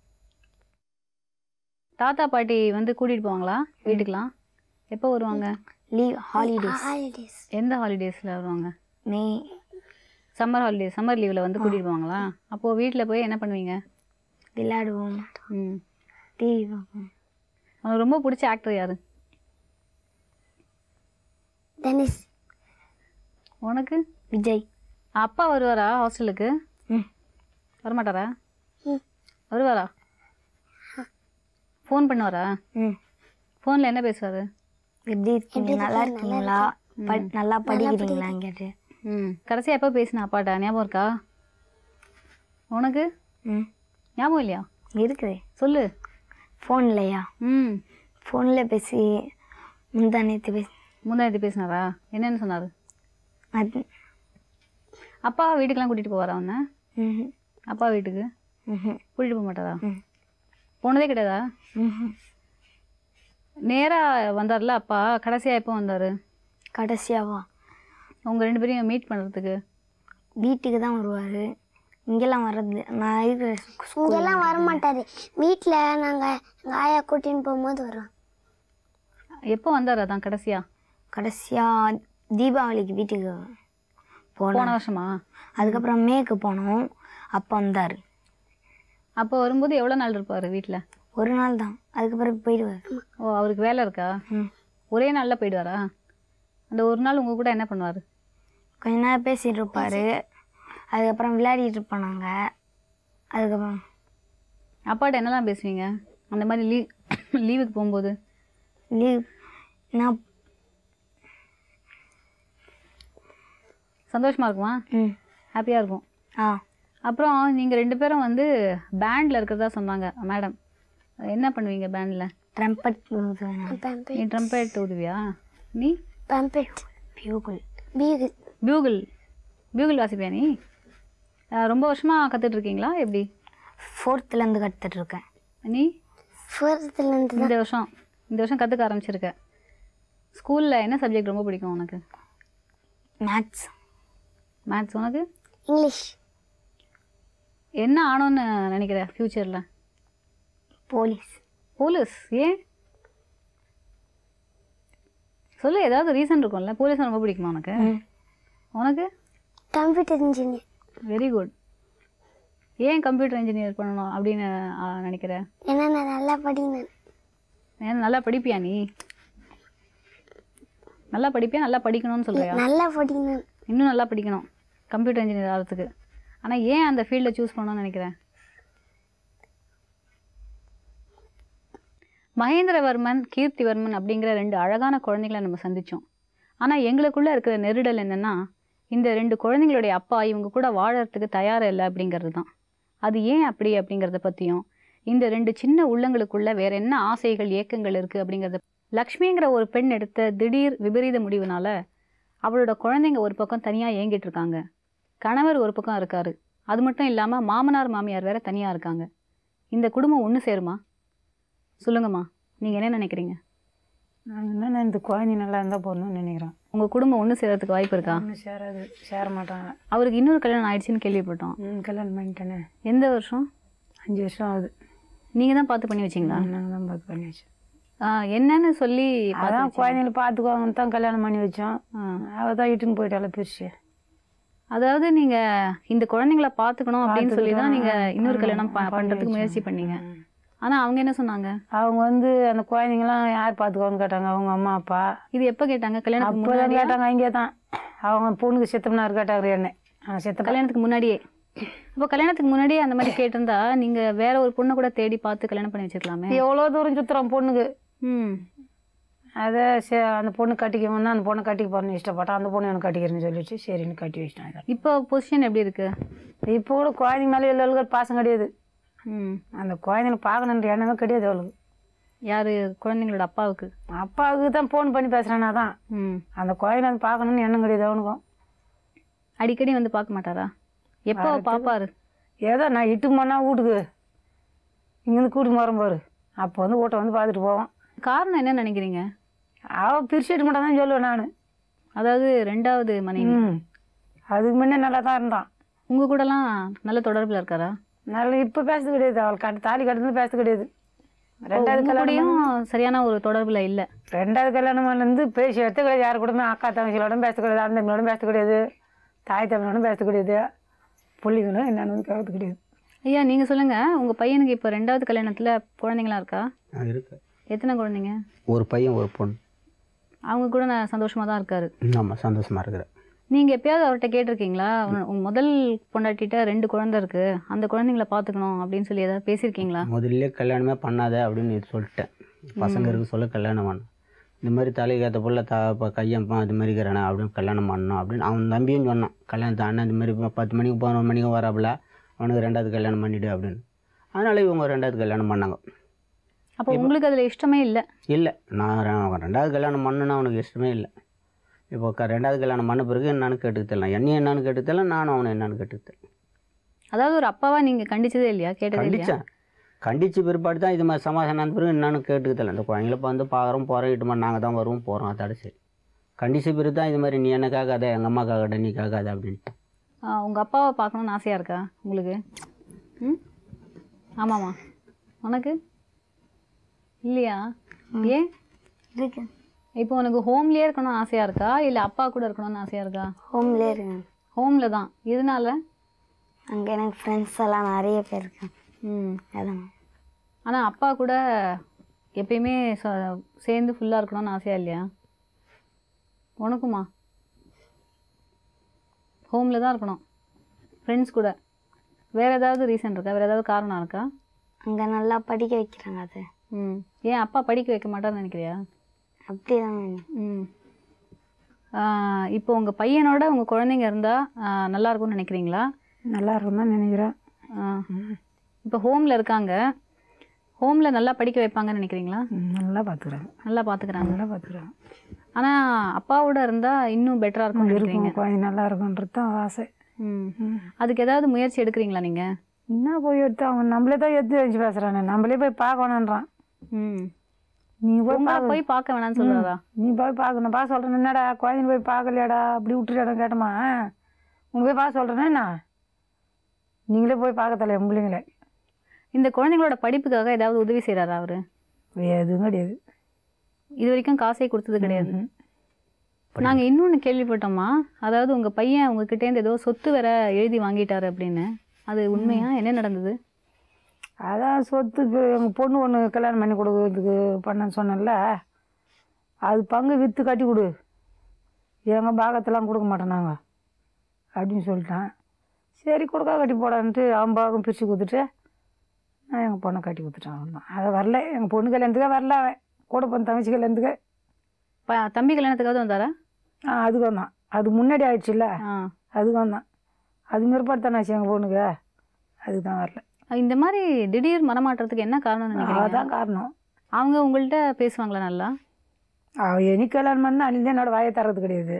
தாத்தா பாட்டி வந்து கூட்டிகிட்டு போவாங்களா வீட்டுக்கெலாம் எப்போ வருவாங்க லீவ் ஹாலிடேஸ் ஹாலிடேஸ் எந்த ஹாலிடேஸில் வருவாங்க மே சம்மர் ஹாலிடேஸ் சம்மர் லீவில் வந்து கூட்டிகிட்டு போவாங்களா அப்போது வீட்டில் போய் என்ன பண்ணுவீங்க விளையாடுவோம் ம் டிவி பார்ப்போம் உனக்கு ரொம்ப பிடிச்ச ஆக்டர் யார் டென்னிஸ் உனக்கு விஜய் அப்பா வருவாரா ஹாஸ்டலுக்கு ம் வரமாட்டாரா ம். வருவாரா ஃபோன் பண்ணுவாரா ம் ஃபோனில் என்ன பேசுவார் எப்படி இருக்கீங்க நல்லா இருக்கீங்களா ப- நல்லா படிக்கிறீங்களான்னு கேட்டு ம் கடைசியாக எப்போ பேசின அப்பாட்ட ஞாபகம் இருக்கா உனக்கு ம் ஞாபகம் இல்லையா இருக்குது சொல்லு ஃபோன்லையா ம் ஃபோனில் பேசி முந்தா நேற்று பேசி முந்தானத்து பேசினாரா என்னன்னு சொன்னார் அது அப்பா வீட்டுக்கெலாம் கூட்டிகிட்டு போவாரா அவனை ம் அப்பா வீட்டுக்கு ம் கூட்டிகிட்டு போக மாட்டாரா ம். போனதே கிடையாதா ம் நேராக வந்தார்ல அப்பா கடைசியாக எப்போ வந்தார் கடைசியாவா உங்கள் ரெண்டு பேரையும் மீட் பண்ணுறதுக்கு வீட்டுக்கு தான் வருவார் இங்கெல்லாம் வர்றது நான் இருக்கிற இங்கெல்லாம் வர மாட்டார் வீட்டில் நாங்கள் எங்கள் ஆயா கூட்டின்னு போகும்போது வருவோம் எப்போ வந்தார் அதான் கடைசியாக கடைசியாக தீபாவளிக்கு வீட்டுக்கு போன போனோம் வருஷமா அதுக்கப்புறம் மேக்கு போனோம் அப்போ வந்தார் அப்போ வரும்போது எவ்வளோ நாள் இருப்பார் வீட்டில் ஒரு நாள் தான் அதுக்கப்புறம் போயிடுவார் ஓ அவருக்கு வேலை இருக்கா ம் ஒரே நாளில் போயிடுவாரா அந்த ஒரு நாள் உங்கள் கூட என்ன பண்ணுவார் கொஞ்ச நேரம் பேசிகிட்டு இருப்பார் அதுக்கப்புறம் விளையாடிட்டு இருப்போம் நாங்கள் அதுக்கப்புறம் அப்பாட்ட என்னலாம் பேசுவீங்க அந்த மாதிரி லீவ் லீவுக்கு போகும்போது லீவ் நான் சந்தோஷமாக இருக்குமா ம் ஹாப்பியாக இருக்கும் ஆ அப்புறம் நீங்கள் ரெண்டு பேரும் வந்து பேண்டில் இருக்கிறதா சொன்னாங்க மேடம் என்ன பண்ணுவீங்க பேண்டில் ட்ரம்பட் நீ ட்ரம்பெட் ஊதுவியா நீ பம்பெட் பியூகுல் பியூகுல் பியூகிள் பியூகிள் வாசிப்பியா நீ அஹ் ரொம்ப வருஷமாக கற்றுட்ருக்கீங்களா எப்படி ஃபோர்த்துலேருந்து கற்றுட்ருக்கேன் நீ ஃபோர்த்துலேருந்து இந்த வருஷம் இந்த வருஷம் கற்றுக்க ஆரம்பிச்சிருக்க ஸ்கூலில் என்ன சப்ஜெக்ட் ரொம்ப பிடிக்கும் உனக்கு மேத்ஸ் மேத்ஸ் உனக்கு இங்கிலீஷ் என்ன ஆனோன்னு நினைக்கிற ஃப்யூச்சரில் போலீஸ் போலீஸ் ஏன் சொல்லு ஏதாவது ரீசன் இருக்கும்ல போலீஸ் ரொம்ப பிடிக்குமா உனக்கு உனக்கு கம்ப்யூட்டர் இன்ஜினியர் வெரி குட் ஏன் கம்ப்யூட்டர் இன்ஜினியர் பண்ணணும் அப்படின்னு ஆ, நினைக்கிற ஏன்னா நான் நல்லா படிக்கிறேன் ஏன் நல்லா படிப்பியா நீ நல்லா படிப்பியா நல்லா படிக்கணும்னு சொல்றியா நல்லா படிக்கணும் இன்னும் நல்லா படிக்கணும் கம்ப்யூட்டர் இன்ஜினியர் ஆகிறதுக்கு ஆனால் ஏன் அந்த ஃபீல்டை சூஸ் பண்ணணும்னு நினைக்கிறேன் மகேந்திரவர்மன் கீர்த்திவர்மன் அப்படிங்கிற ரெண்டு அழகான குழந்தைகளை நம்ம சந்தித்தோம் ஆனால் எங்களுக்குள்ளே இருக்கிற நெருடல் என்னென்னா இந்த ரெண்டு குழந்தைங்களுடைய அப்பா இவங்க கூட வாழறதுக்கு தயாராக இல்லை அப்படிங்கிறது தான் அது ஏன் அப்படி அப்படிங்கிறத பற்றியும் இந்த ரெண்டு சின்ன உள்ளங்களுக்குள்ள வேற என்ன ஆசைகள் ஏக்கங்கள் இருக்குது அப்படிங்கிறத லக்ஷ்மிங்கிற ஒரு பெண் எடுத்த திடீர் விபரீத முடிவுனால அவளோட குழந்தைங்க ஒரு பக்கம் தனியாக ஏங்கிட்டு இருக்காங்க கணவர் ஒரு பக்கம் இருக்காரு அது மட்டும் இல்லாமல் மாமனார் மாமியார் வேற தனியாக இருக்காங்க இந்த குடும்பம் ஒன்று சேருமா சொல்லுங்கம்மா நீங்கள் என்ன நினைக்கிறீங்க நாங்கள் என்ன இந்த குழந்தை நல்லா இருந்தால் போடணும்னு நினைக்கிறோம் உங்கள் குடும்பம் ஒன்று சேரத்துக்கு வாய்ப்பு இருக்கா ஒன்றும் சேராது சேர மாட்டாங்க அவருக்கு இன்னொரு கல்யாணம் ஆயிடுச்சுன்னு கேள்விப்பட்டோம் ம் கல்யாணம் பண்ணிட்டேனே எந்த வருஷம் அஞ்சு வருஷம் ஆகுது நீங்கள் தான் பார்த்து பண்ணி வச்சிங்களா நாங்கள் தான் பார்த்து பண்ணி வச்சோம் ஆ, என்னன்னு சொல்லி பார்த்து அதான் வச்சீங்க? குழந்தைங்கள பார்த்துக்குவாங்கன்னு தான் கல்யாணம் பண்ணி வச்சோம் ஆ. அவள் தான் இட்டுன்னு போயிட்டால பெருசு அதாவது நீங்கள் இந்த குழந்தைங்கள பார்த்துக்கணும் அப்படின்னு சொல்லி தான் நீங்கள் இன்னொரு ஆமா, கல்யாணம் ப- பண்ணி பண்ணுறதுக்கு வச்சோம். முயற்சி பண்ணீங்க ம். ஆனால் அவங்க என்ன சொன்னாங்க அவங்க வந்து அந்த குழந்தைங்களாம் யார் பார்த்துக்கோன்னு கேட்டாங்க அவங்க அம்மா அப்பா இது எப்போ கேட்டாங்க கல்யாணத்துக்கு அப்போதான் முன்னாடியா கேட்டாங்க இங்கே தான் அவங்க பொண்ணுக்கு சித்தம்னார் கேட்டாங்க என்ன அவங்க சித்தப்பா கல்யாணத்துக்கு முன்னாடியே இப்போ கல்யாணத்துக்கு முன்னாடியே அந்த மாதிரி கேட்டிருந்தா நீங்க வேற ஒரு பொண்ணை கூட தேடி பார்த்து கல்யாணம் பண்ணி வச்சிருக்கலாமே எவ்வளோ தூரம் சுற்றுறோம் பொண்ணுக்கு ம் அதை சே அந்த பொண்ணு கட்டிக்க வந்தா அந்த பொண்ணை கட்டிக்க போகிறேன்னு இஷ்டப்பட்டா அந்த பொண்ணு எனக்கு கட்டிக்கிறேன்னு சொல்லிச்சு சரின்னு கட்டி வச்சிட்டாங்க இப்போ பொசிஷன் எப்படி இருக்கு இப்போ கூட குழந்தைங்க மேலே எல்லாருக்கும் பாசம் கிடையாது ம் அந்த குழந்தைங்களை பார்க்கணுன்ற எண்ணமே கிடையாது அவளுக்கு யார் குழந்தைங்களோட அப்பாவுக்கு அப்பாவுக்கு தான் ஃபோன் பண்ணி பேசுகிறானா தான் ம் அந்த குழந்தை வந்து பார்க்கணுன்னு எண்ணம் கிடையாது அவனுக்கும் அடிக்கடி வந்து பார்க்க மாட்டாரா எப்போ பாப்பாரு ஏதோ நான் இட்டு போனால் வீட்டுக்கு இங்கேருந்து கூட்டிட்டு போகிறேன் பாரு அப்போ வந்து வீட்டை வந்து பார்த்துட்டு போவான் காரணம் என்ன நினைக்கிறீங்க அவள் பிரிச்சுட்டு மட்டும் தான் சொல்லுவேன் நான் அதாவது ரெண்டாவது மனைவி ம் அதுக்கு முன்னே நல்லா தான் இருந்தான் உங்க கூடலாம் நல்ல தொடர்பில் இருக்காரா நல்ல இப்போ பேசுறது கிடையாது அவள் கட்டு தாலி கட்டுறது பேசுறது கிடையாது ரெண்டாவது உங்க கல்யாணம் கூடயும் சரியான ஒரு தொடர்பில் இல்லை ரெண்டாவது கல்யாணம்லேருந்து பேசி எடுத்து கிடையாது யாரு கூடமே அக்கா தங்கச்சிகளோட பேச கிடையாது அண்ணன் தம்பியோட பேச கிடையாது தாய் தம்பியோட பேச கிடையாது பிள்ளைங்களும் என்னன்னு வந்து கேட்கறது கிடையாது ஐயா நீங்க சொல்லுங்க உங்க பையனுக்கு இப்போ ரெண்டாவது கல்யாணத்துல குழந்தைங்களாம் இருக்கா ஆ, இருக்கு எத்தனை குழந்தைங்க ஒரு பையன் ஒரு பொண்ணு அவங்க கூட நான் சந்தோஷமா தான் இருக்காரு ஆமாம் சந்தோஷமாக இருக்கிறேன் நீங்க எப்பயாவது அவர்கிட்ட கேட்டிருக்கீங்களா உன் உன் முதல் பொண்டாட்டிட்ட ரெண்டு குழந்தை இருக்கு அந்த குழந்தைங்கள பாத்துக்கணும் அப்படின்னு சொல்லி ஏதாவது பேசியிருக்கீங்களா முதல்ல கல்யாணமே பண்ணாத அப்படின்னு இது சொல்லிட்டேன் பசங்க இருக்கு சொல்ல கல்யாணம் பண்ண இந்த மாதிரி தலைக்கு ஏற்ற போல த இப்போ கையப்பா இது மாதிரி இருக்கிறானே அப்படின்னு கல்யாணம் பண்ணணும் அப்படின்னு அவன் தம்பியும் சொன்னான் கல்யாணத்தை அண்ணன் இந்த மாதிரி இப்போ பத்து மணிக்கு பதினொரு மணிக்கு வராப்புல அவனுக்கு ரெண்டாவது கல்யாணம் பண்ணிவிடு அப்படின்னு அதனால இவங்க ரெண்டாவது கல்யாணம் பண்ணாங்க அப்போ உங்களுக்கு அதுல இஷ்டமே இல்லை இல்லை நான் ரெ- ரெண்டாவது கல்யாணம் பண்ணணும்னு அவனுக்கு இஷ்டமே இல்லை இப்போ க ரெண்டாவது கல்யாணம் பண்ண பிறகு என்னன்னு கேட்டுக்கிட்டலாம் என்னையும் என்னன்னு கேட்டுக்கிட்டலாம் நானும் அவனை என்னன்னு கேட்டுக்கிட்டேன் அதாவது ஒரு அப்பாவா நீங்க கண்டிச்சதே இல்லையா கேட்டதே இல்லையா கண்டிச்சேன் கண்டிச்சு பிற்பாடு தான் இது மாதிரி சமாதானம் ஆன பிறகு என்னன்னு கேட்டுக்கிட்டல இந்த குழந்தைங்கள இப்போ வந்து பார்க்குறோம் போகிறோம் இட்டு மாதிரி நாங்கள் தான் வருவோம் போகிறோம் அதோட சரி கண்டிச்ச பிறகு தான் இது மாதிரி நீ என்ன கேட்காத எங்கள் அம்மா கேட்காத நீ கேட்காத அப்படின்ட்டு ஆ, உங்க அப்பாவை பார்க்கணும்னு ஆசையா இருக்கா உங்களுக்கு ம் ஆமாம்மா உனக்கு இல்லையா ஏன் இருக்கு இப்போ உனக்கு ஹோம்லயே இருக்கணும்னு ஆசையா இருக்கா இல்ல அப்பா கூட இருக்கணும்னு ஆசையா இருக்கா ஹோம்லேயே இருக்கேன் ஹோம்ல தான் இதனால அங்கே எனக்கு ஃப்ரெண்ட்ஸ் எல்லாம் நிறைய பேர் இருக்காங்க ம் அதான் ஆனா அப்பா கூட எப்பயுமே ச- சேர்ந்து ஃபுல்லா இருக்கணும்னு ஆசையா இல்லையா உனக்குமா ஹோம்ல தான் இருக்கணும் ஃப்ரெண்ட்ஸ் கூட வேற ஏதாவது ரீசன் இருக்கா வேற ஏதாவது காரணம் இருக்கா அங்கே நல்லா படிக்க வைக்கிறாங்க அது ம் ஏன் அப்பா படிக்க வைக்க மாட்டார்னு நினைக்கிறியா அப்படி தான் ம் ஆ, இப்போ உங்கள் பையனோட உங்கள் குழந்தைங்க இருந்தால் நல்லா இருக்கும்னு நினைக்கிறீங்களா நல்லா இருக்கும் தான் நினைக்கிறேன் ஆ. இப்போ ஹோமில் இருக்காங்க ஹோமில் நல்லா படிக்க வைப்பாங்கன்னு நினைக்கிறீங்களா ம், நல்லா பார்த்துக்குறாங்க நல்லா பார்த்துக்கிறாங்க நல்லா பார்த்துக்குறாங்க ஆனால் அப்பாவோட இருந்தால் இன்னும் பெட்டராக இருக்கும்னு நினைக்கிறீங்க இருக்கும் குழந்தை நல்லா இருக்குன்றது தான் ஆசை ம் ம். அதுக்கு ஏதாவது முயற்சி எடுக்கிறீங்களா நீங்கள் என்ன போய் எடுத்து அவன் நம்மளே தான் எடுத்து வச்சு பேசுகிறானே நம்மளே போய் பார்க்கணுன்றான் ம் நீ போய் உங்களை பார்க்க போய் பார்க்க வேணாம்னு சொல்கிறாரா நீ போய் பார்க்கணும் பார்க்க சொல்கிறேன் என்னடா குழந்தைங்க போய் பார்க்கலையாடா அப்படி விட்டுட்டாடா கேட்டமா உங்க போய் பார்க்க சொல்கிறேன்னா என்ன நீங்களே போய் பார்க்க தலை பிள்ளைங்களே இந்த குழந்தைங்களோட படிப்புக்காக ஏதாவது உதவி செய்கிறாரா அவர் எதுவும் கிடையாது இது வரைக்கும் காசே கொடுத்தது கிடையாது ம். நாங்கள் இன்னொன்று கேள்விப்பட்டோமா அதாவது உங்கள் பையன் உங்ககிட்டேருந்து ஏதோ சொத்து வேற எழுதி வாங்கிட்டாரு அப்படின்னு அது உண்மையா என்ன நடந்தது அதான் சொத்துக்கு எங்கள் பொண்ணு ஒன்று கல்யாணம் பண்ணி கொடுக்கறதுக்கு பண்ணேன்னு சொன்னேன்ல அது பங்கு விற்று கட்டி கொடு எங்கள் பாகத்தெல்லாம் கொடுக்க மாட்டோம் நாங்கள் அப்படின்னு சொல்லிட்டேன் சரி கொடுக்கா கட்டி போடான்ட்டு அவன் பாகம் பிரித்து கொடுத்துட்டு நான் எங்கள் பொண்ணை கட்டி கொடுத்துட்டேன் அவன் அதை வரல எங்கள் பொண்ணு கல்யாணத்துக்கே வரல அவன் கூட போன தங்கச்சி கல்யாணத்துக்கு ப தம்பி கல்யாணத்துக்காவது வந்தாரா ஆ அதுக்கு வந்தான் அது முன்னாடி ஆயிடுச்சுல்ல ஆ அதுக்கு வந்தான் அது மேற்பாடு தானே ஆச்சு எங்கள் பொண்ணுக்கு அதுக்கு தான் வரல இந்த மாதிரி திடீர் மனமாற்றத்துக்கு என்ன காரணம்னு நினைக்கிறீங்க அதான் காரணம் அவங்க உங்கள்கிட்ட பேசுவாங்களா நல்லா அவன் எனக்கு கல்யாணம் பண்ணால் அன்றைக்கி என்னோட வாயை தர்றது கிடையாது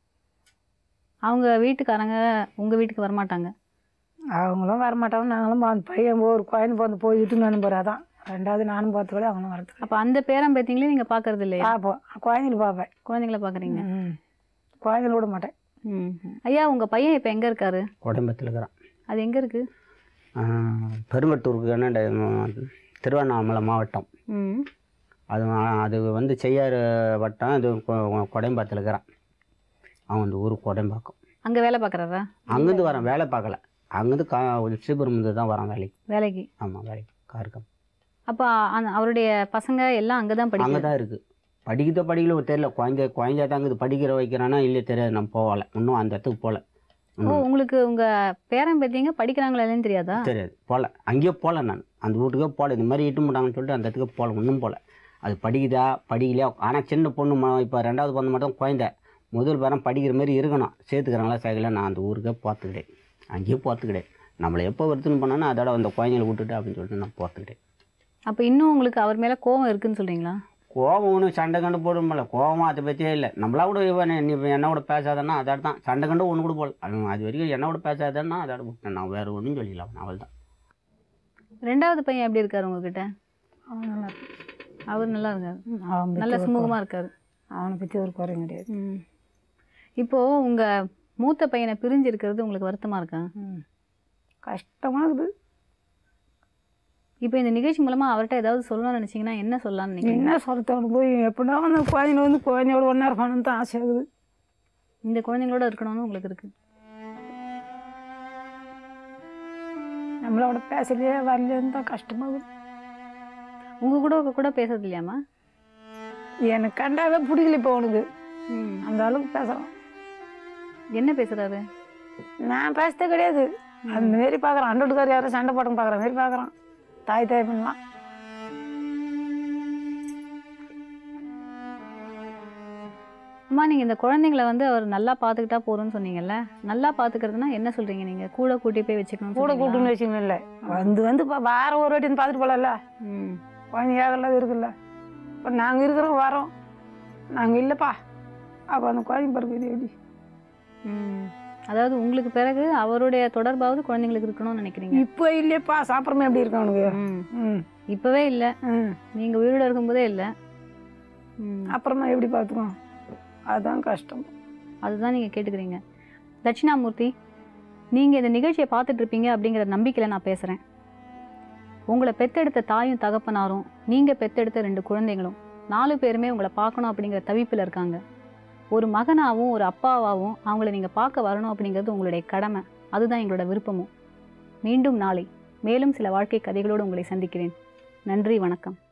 அவங்க வீட்டுக்காரங்க உங்கள் வீட்டுக்கு வரமாட்டாங்க அவங்களும் வரமாட்டாங்க நாங்களும் அந்த பையன் ஒரு குழந்தை பிறந்து போய் இட்டுன்னு வந்து போகிறா தான் ரெண்டாவது நானும் பார்த்து கூட அவங்களும் வரது அப்போ அந்த பேரம் பேத்திங்களே நீங்கள் பார்க்கறது இல்லையா பார்ப்போம் குழந்தைங்கள பார்ப்பேன் குழந்தைங்கள பார்க்குறீங்க ம் குழந்தைங்கள விட மாட்டேன் ம் ஐயா உங்கள் பையன் இப்போ எங்கே இருக்காரு உடம்பத்தில் இருக்கிறான் அது எங்கே இருக்குது பெருங்கட்டூருக்கு என்ன திருவண்ணாமலை மாவட்டம் ம் அது அது வந்து செய்யாறு வட்டம் இது கொ- கொடைம்பாத்தில் இருக்கிறான் அவன் அந்த ஊர் கொடைம்பாக்கம் அங்கே வேலை பார்க்குறாரா அங்கேருந்து வரான் வேலை பார்க்கல அங்கேருந்து கா ஸ்ரீபெரும்புந்து தான் வரான் வேலைக்கு வேலைக்கு ஆமாம் வேலைக்கு காருக்கம் அப்போ அந்த அவருடைய பசங்க எல்லாம் அங்கே தான் அங்கே படிக்கிறாங்க தான் இருக்குது படிக்கிறதோ படிக்கல தெரியல குழந்தை குழந்தையா தான் இருக்குது படிக்கிற வைக்கிறானா இல்லை தெரியாது நம்ம போகல இன்னும் அந்த இடத்துக்கு போகல ஓ உங்களுக்கு உங்கள் பேரன் பேத்திங்க படிக்கிறாங்களா இல்லைன்னு தெரியாதா தெரியாது போகல அங்கேயே போகல நான் அந்த வீட்டுக்கே போகல இந்த மாதிரி இட்டு மாட்டாங்கன்னு சொல்லிட்டு அந்த இடத்துக்கு போகல இன்னும் போகல அது படிக்குதா படிக்கலையா ஆனால் சின்ன பொண்ணு இப்போ ரெண்டாவது பொண்ணு மட்டும் குழந்த முதல் பேரம் படிக்கிற மாதிரி இருக்கணும் சேர்த்துக்கிறாங்களா சேர்க்கல நான் அந்த ஊருக்கே பார்த்துக்கிட்டேன் அங்கேயே பார்த்துக்கிட்டேன் நம்மளை எப்போ வருத்துன்னு பண்ணானோ அதோட அந்த குழந்தைகளை விட்டுட்டு அப்படின்னு சொல்லிட்டு நான் பார்த்துக்கிட்டேன் அப்போ இன்னும் உங்களுக்கு அவர் மேலே கோவம் இருக்குன்னு சொல்கிறீங்களா கோபம் ஒன்றும் சண்டை கண்டு போடுமில்ல கோபம் அதை பற்றியே இல்லை நம்மளா கூட இவன் நீ இப்ப என்ன கூட பேசாதன்னா அதோட தான் சண்டை கண்டு ஒன்று கூட போடல அவன் அது வரைக்கும் என்ன கூட பேசாதன்னா அதோட விட்டேன் நான் வேறு ஒன்றும் சொல்லிடலாம் அவள் தான் ரெண்டாவது பையன் எப்படி இருக்காரு உங்ககிட்ட அவன் நல்லா இருக்கான். அவர் நல்லா இருக்காரு ம், அவன் பத்தி நல்ல ஒரு சுமூகமாக குறை- இருக்காரு அவனை பற்றி ஒரு குறையும் கிடையாது ம் இப்போது உங்கள் மூத்த பையனை பிரிஞ்சு இருக்கிறது உங்களுக்கு வருத்தமாக இருக்கா ம். கஷ்டமா இருக்குது இப்போ இந்த நிகழ்ச்சி மூலமாக அவர்கிட்ட ஏதாவது சொல்லணும்னு நினச்சிங்கன்னா என்ன சொல்லலாம்னு நினைக்கிறீங்க என்ன சொல்லிட்டு போய் எப்படின்னா வந்து குழந்தைங்க வந்து குழந்தையோட ஒன்றா இருக்கணும்னு தான் ஆசை ஆகுது இந்த குழந்தைங்களோட இருக்கணும்னு உங்களுக்கு இருக்கு நம்மளோட பேசலையே வரலையேன்னு தான் கஷ்டமாகுது உங்கள் கூட கூட பேசுறது இல்லையாம்மா எனக்கு கண்டாவே பிடிக்கல இப்போ உனக்கு ம் அந்த அளவுக்கு பேசுகிறான் என்ன பேசுகிறாரு நான் பேசுறதே கிடையாது அந்த மாரி பார்க்குறான் அண்டோட்டுக்கார் யாரும் சண்டை போட்டு பார்க்குற மாரி பார்க்குறான் தாய் தாய் பண்ணலாம் அம்மா நீங்கள் இந்த குழந்தைங்கள வந்து அவர் நல்லா பார்த்துக்கிட்டா போதும்னு சொன்னீங்கல்ல நல்லா பார்த்துக்கிறதுனா என்ன சொல்கிறீங்க நீங்கள் கூட கூட்டி போய் வச்சுக்கணும் கூட கூட்டுன்னு வச்சுக்கணும் இல்லை வந்து வந்து இப்போ வாரம் ஒரு வாட்டி வந்து பார்த்துட்டு போகலாம்ல ம் குழந்தையாகலாம் இருக்குல்ல இப்போ நாங்கள் இருக்கிறோம் வரோம் நாங்கள் இல்லைப்பா அப்போ அந்த குழந்தை பிறகு எப்படி ம் அதாவது உங்களுக்கு பிறகு அவருடைய தொடர்பாவது குழந்தைங்களுக்கு இருக்கணும்னு நினைக்கிறீங்க இப்போ இல்லையப்பா சாப்பிட்றமே எப்படி இருக்கு அவனுக்கு ம் ம் இப்போவே இல்லை ம் நீங்கள் உயிரோட இருக்கும்போதே இல்லை ம் அப்புறமா எப்படி பார்த்துக்குவோம் அதுதான் கஷ்டம் அதுதான் நீங்கள் கேட்டுக்கிறீங்க தட்சிணாமூர்த்தி நீங்கள் இந்த நிகழ்ச்சியை பார்த்துட்டு இருப்பீங்க அப்படிங்கிற நம்பிக்கையில் நான் பேசுகிறேன் உங்களை பெத்தெடுத்த தாயும் தகப்பனாரும் நீங்கள் பெத்தெடுத்த ரெண்டு குழந்தைங்களும் நாலு பேருமே உங்களை பார்க்கணும் அப்படிங்கிற தவிப்பில் இருக்காங்க ஒரு மகனாகவும் ஒரு அப்பாவாகவும் அவங்கள நீங்கள் பார்க்க வரணும் அப்படிங்கிறது உங்களுடைய கடமை அதுதான் எங்களோட விருப்பமும் மீண்டும் நாளை மேலும் சில வாழ்க்கை கதைகளோடு உங்களை சந்திக்கிறேன் நன்றி வணக்கம்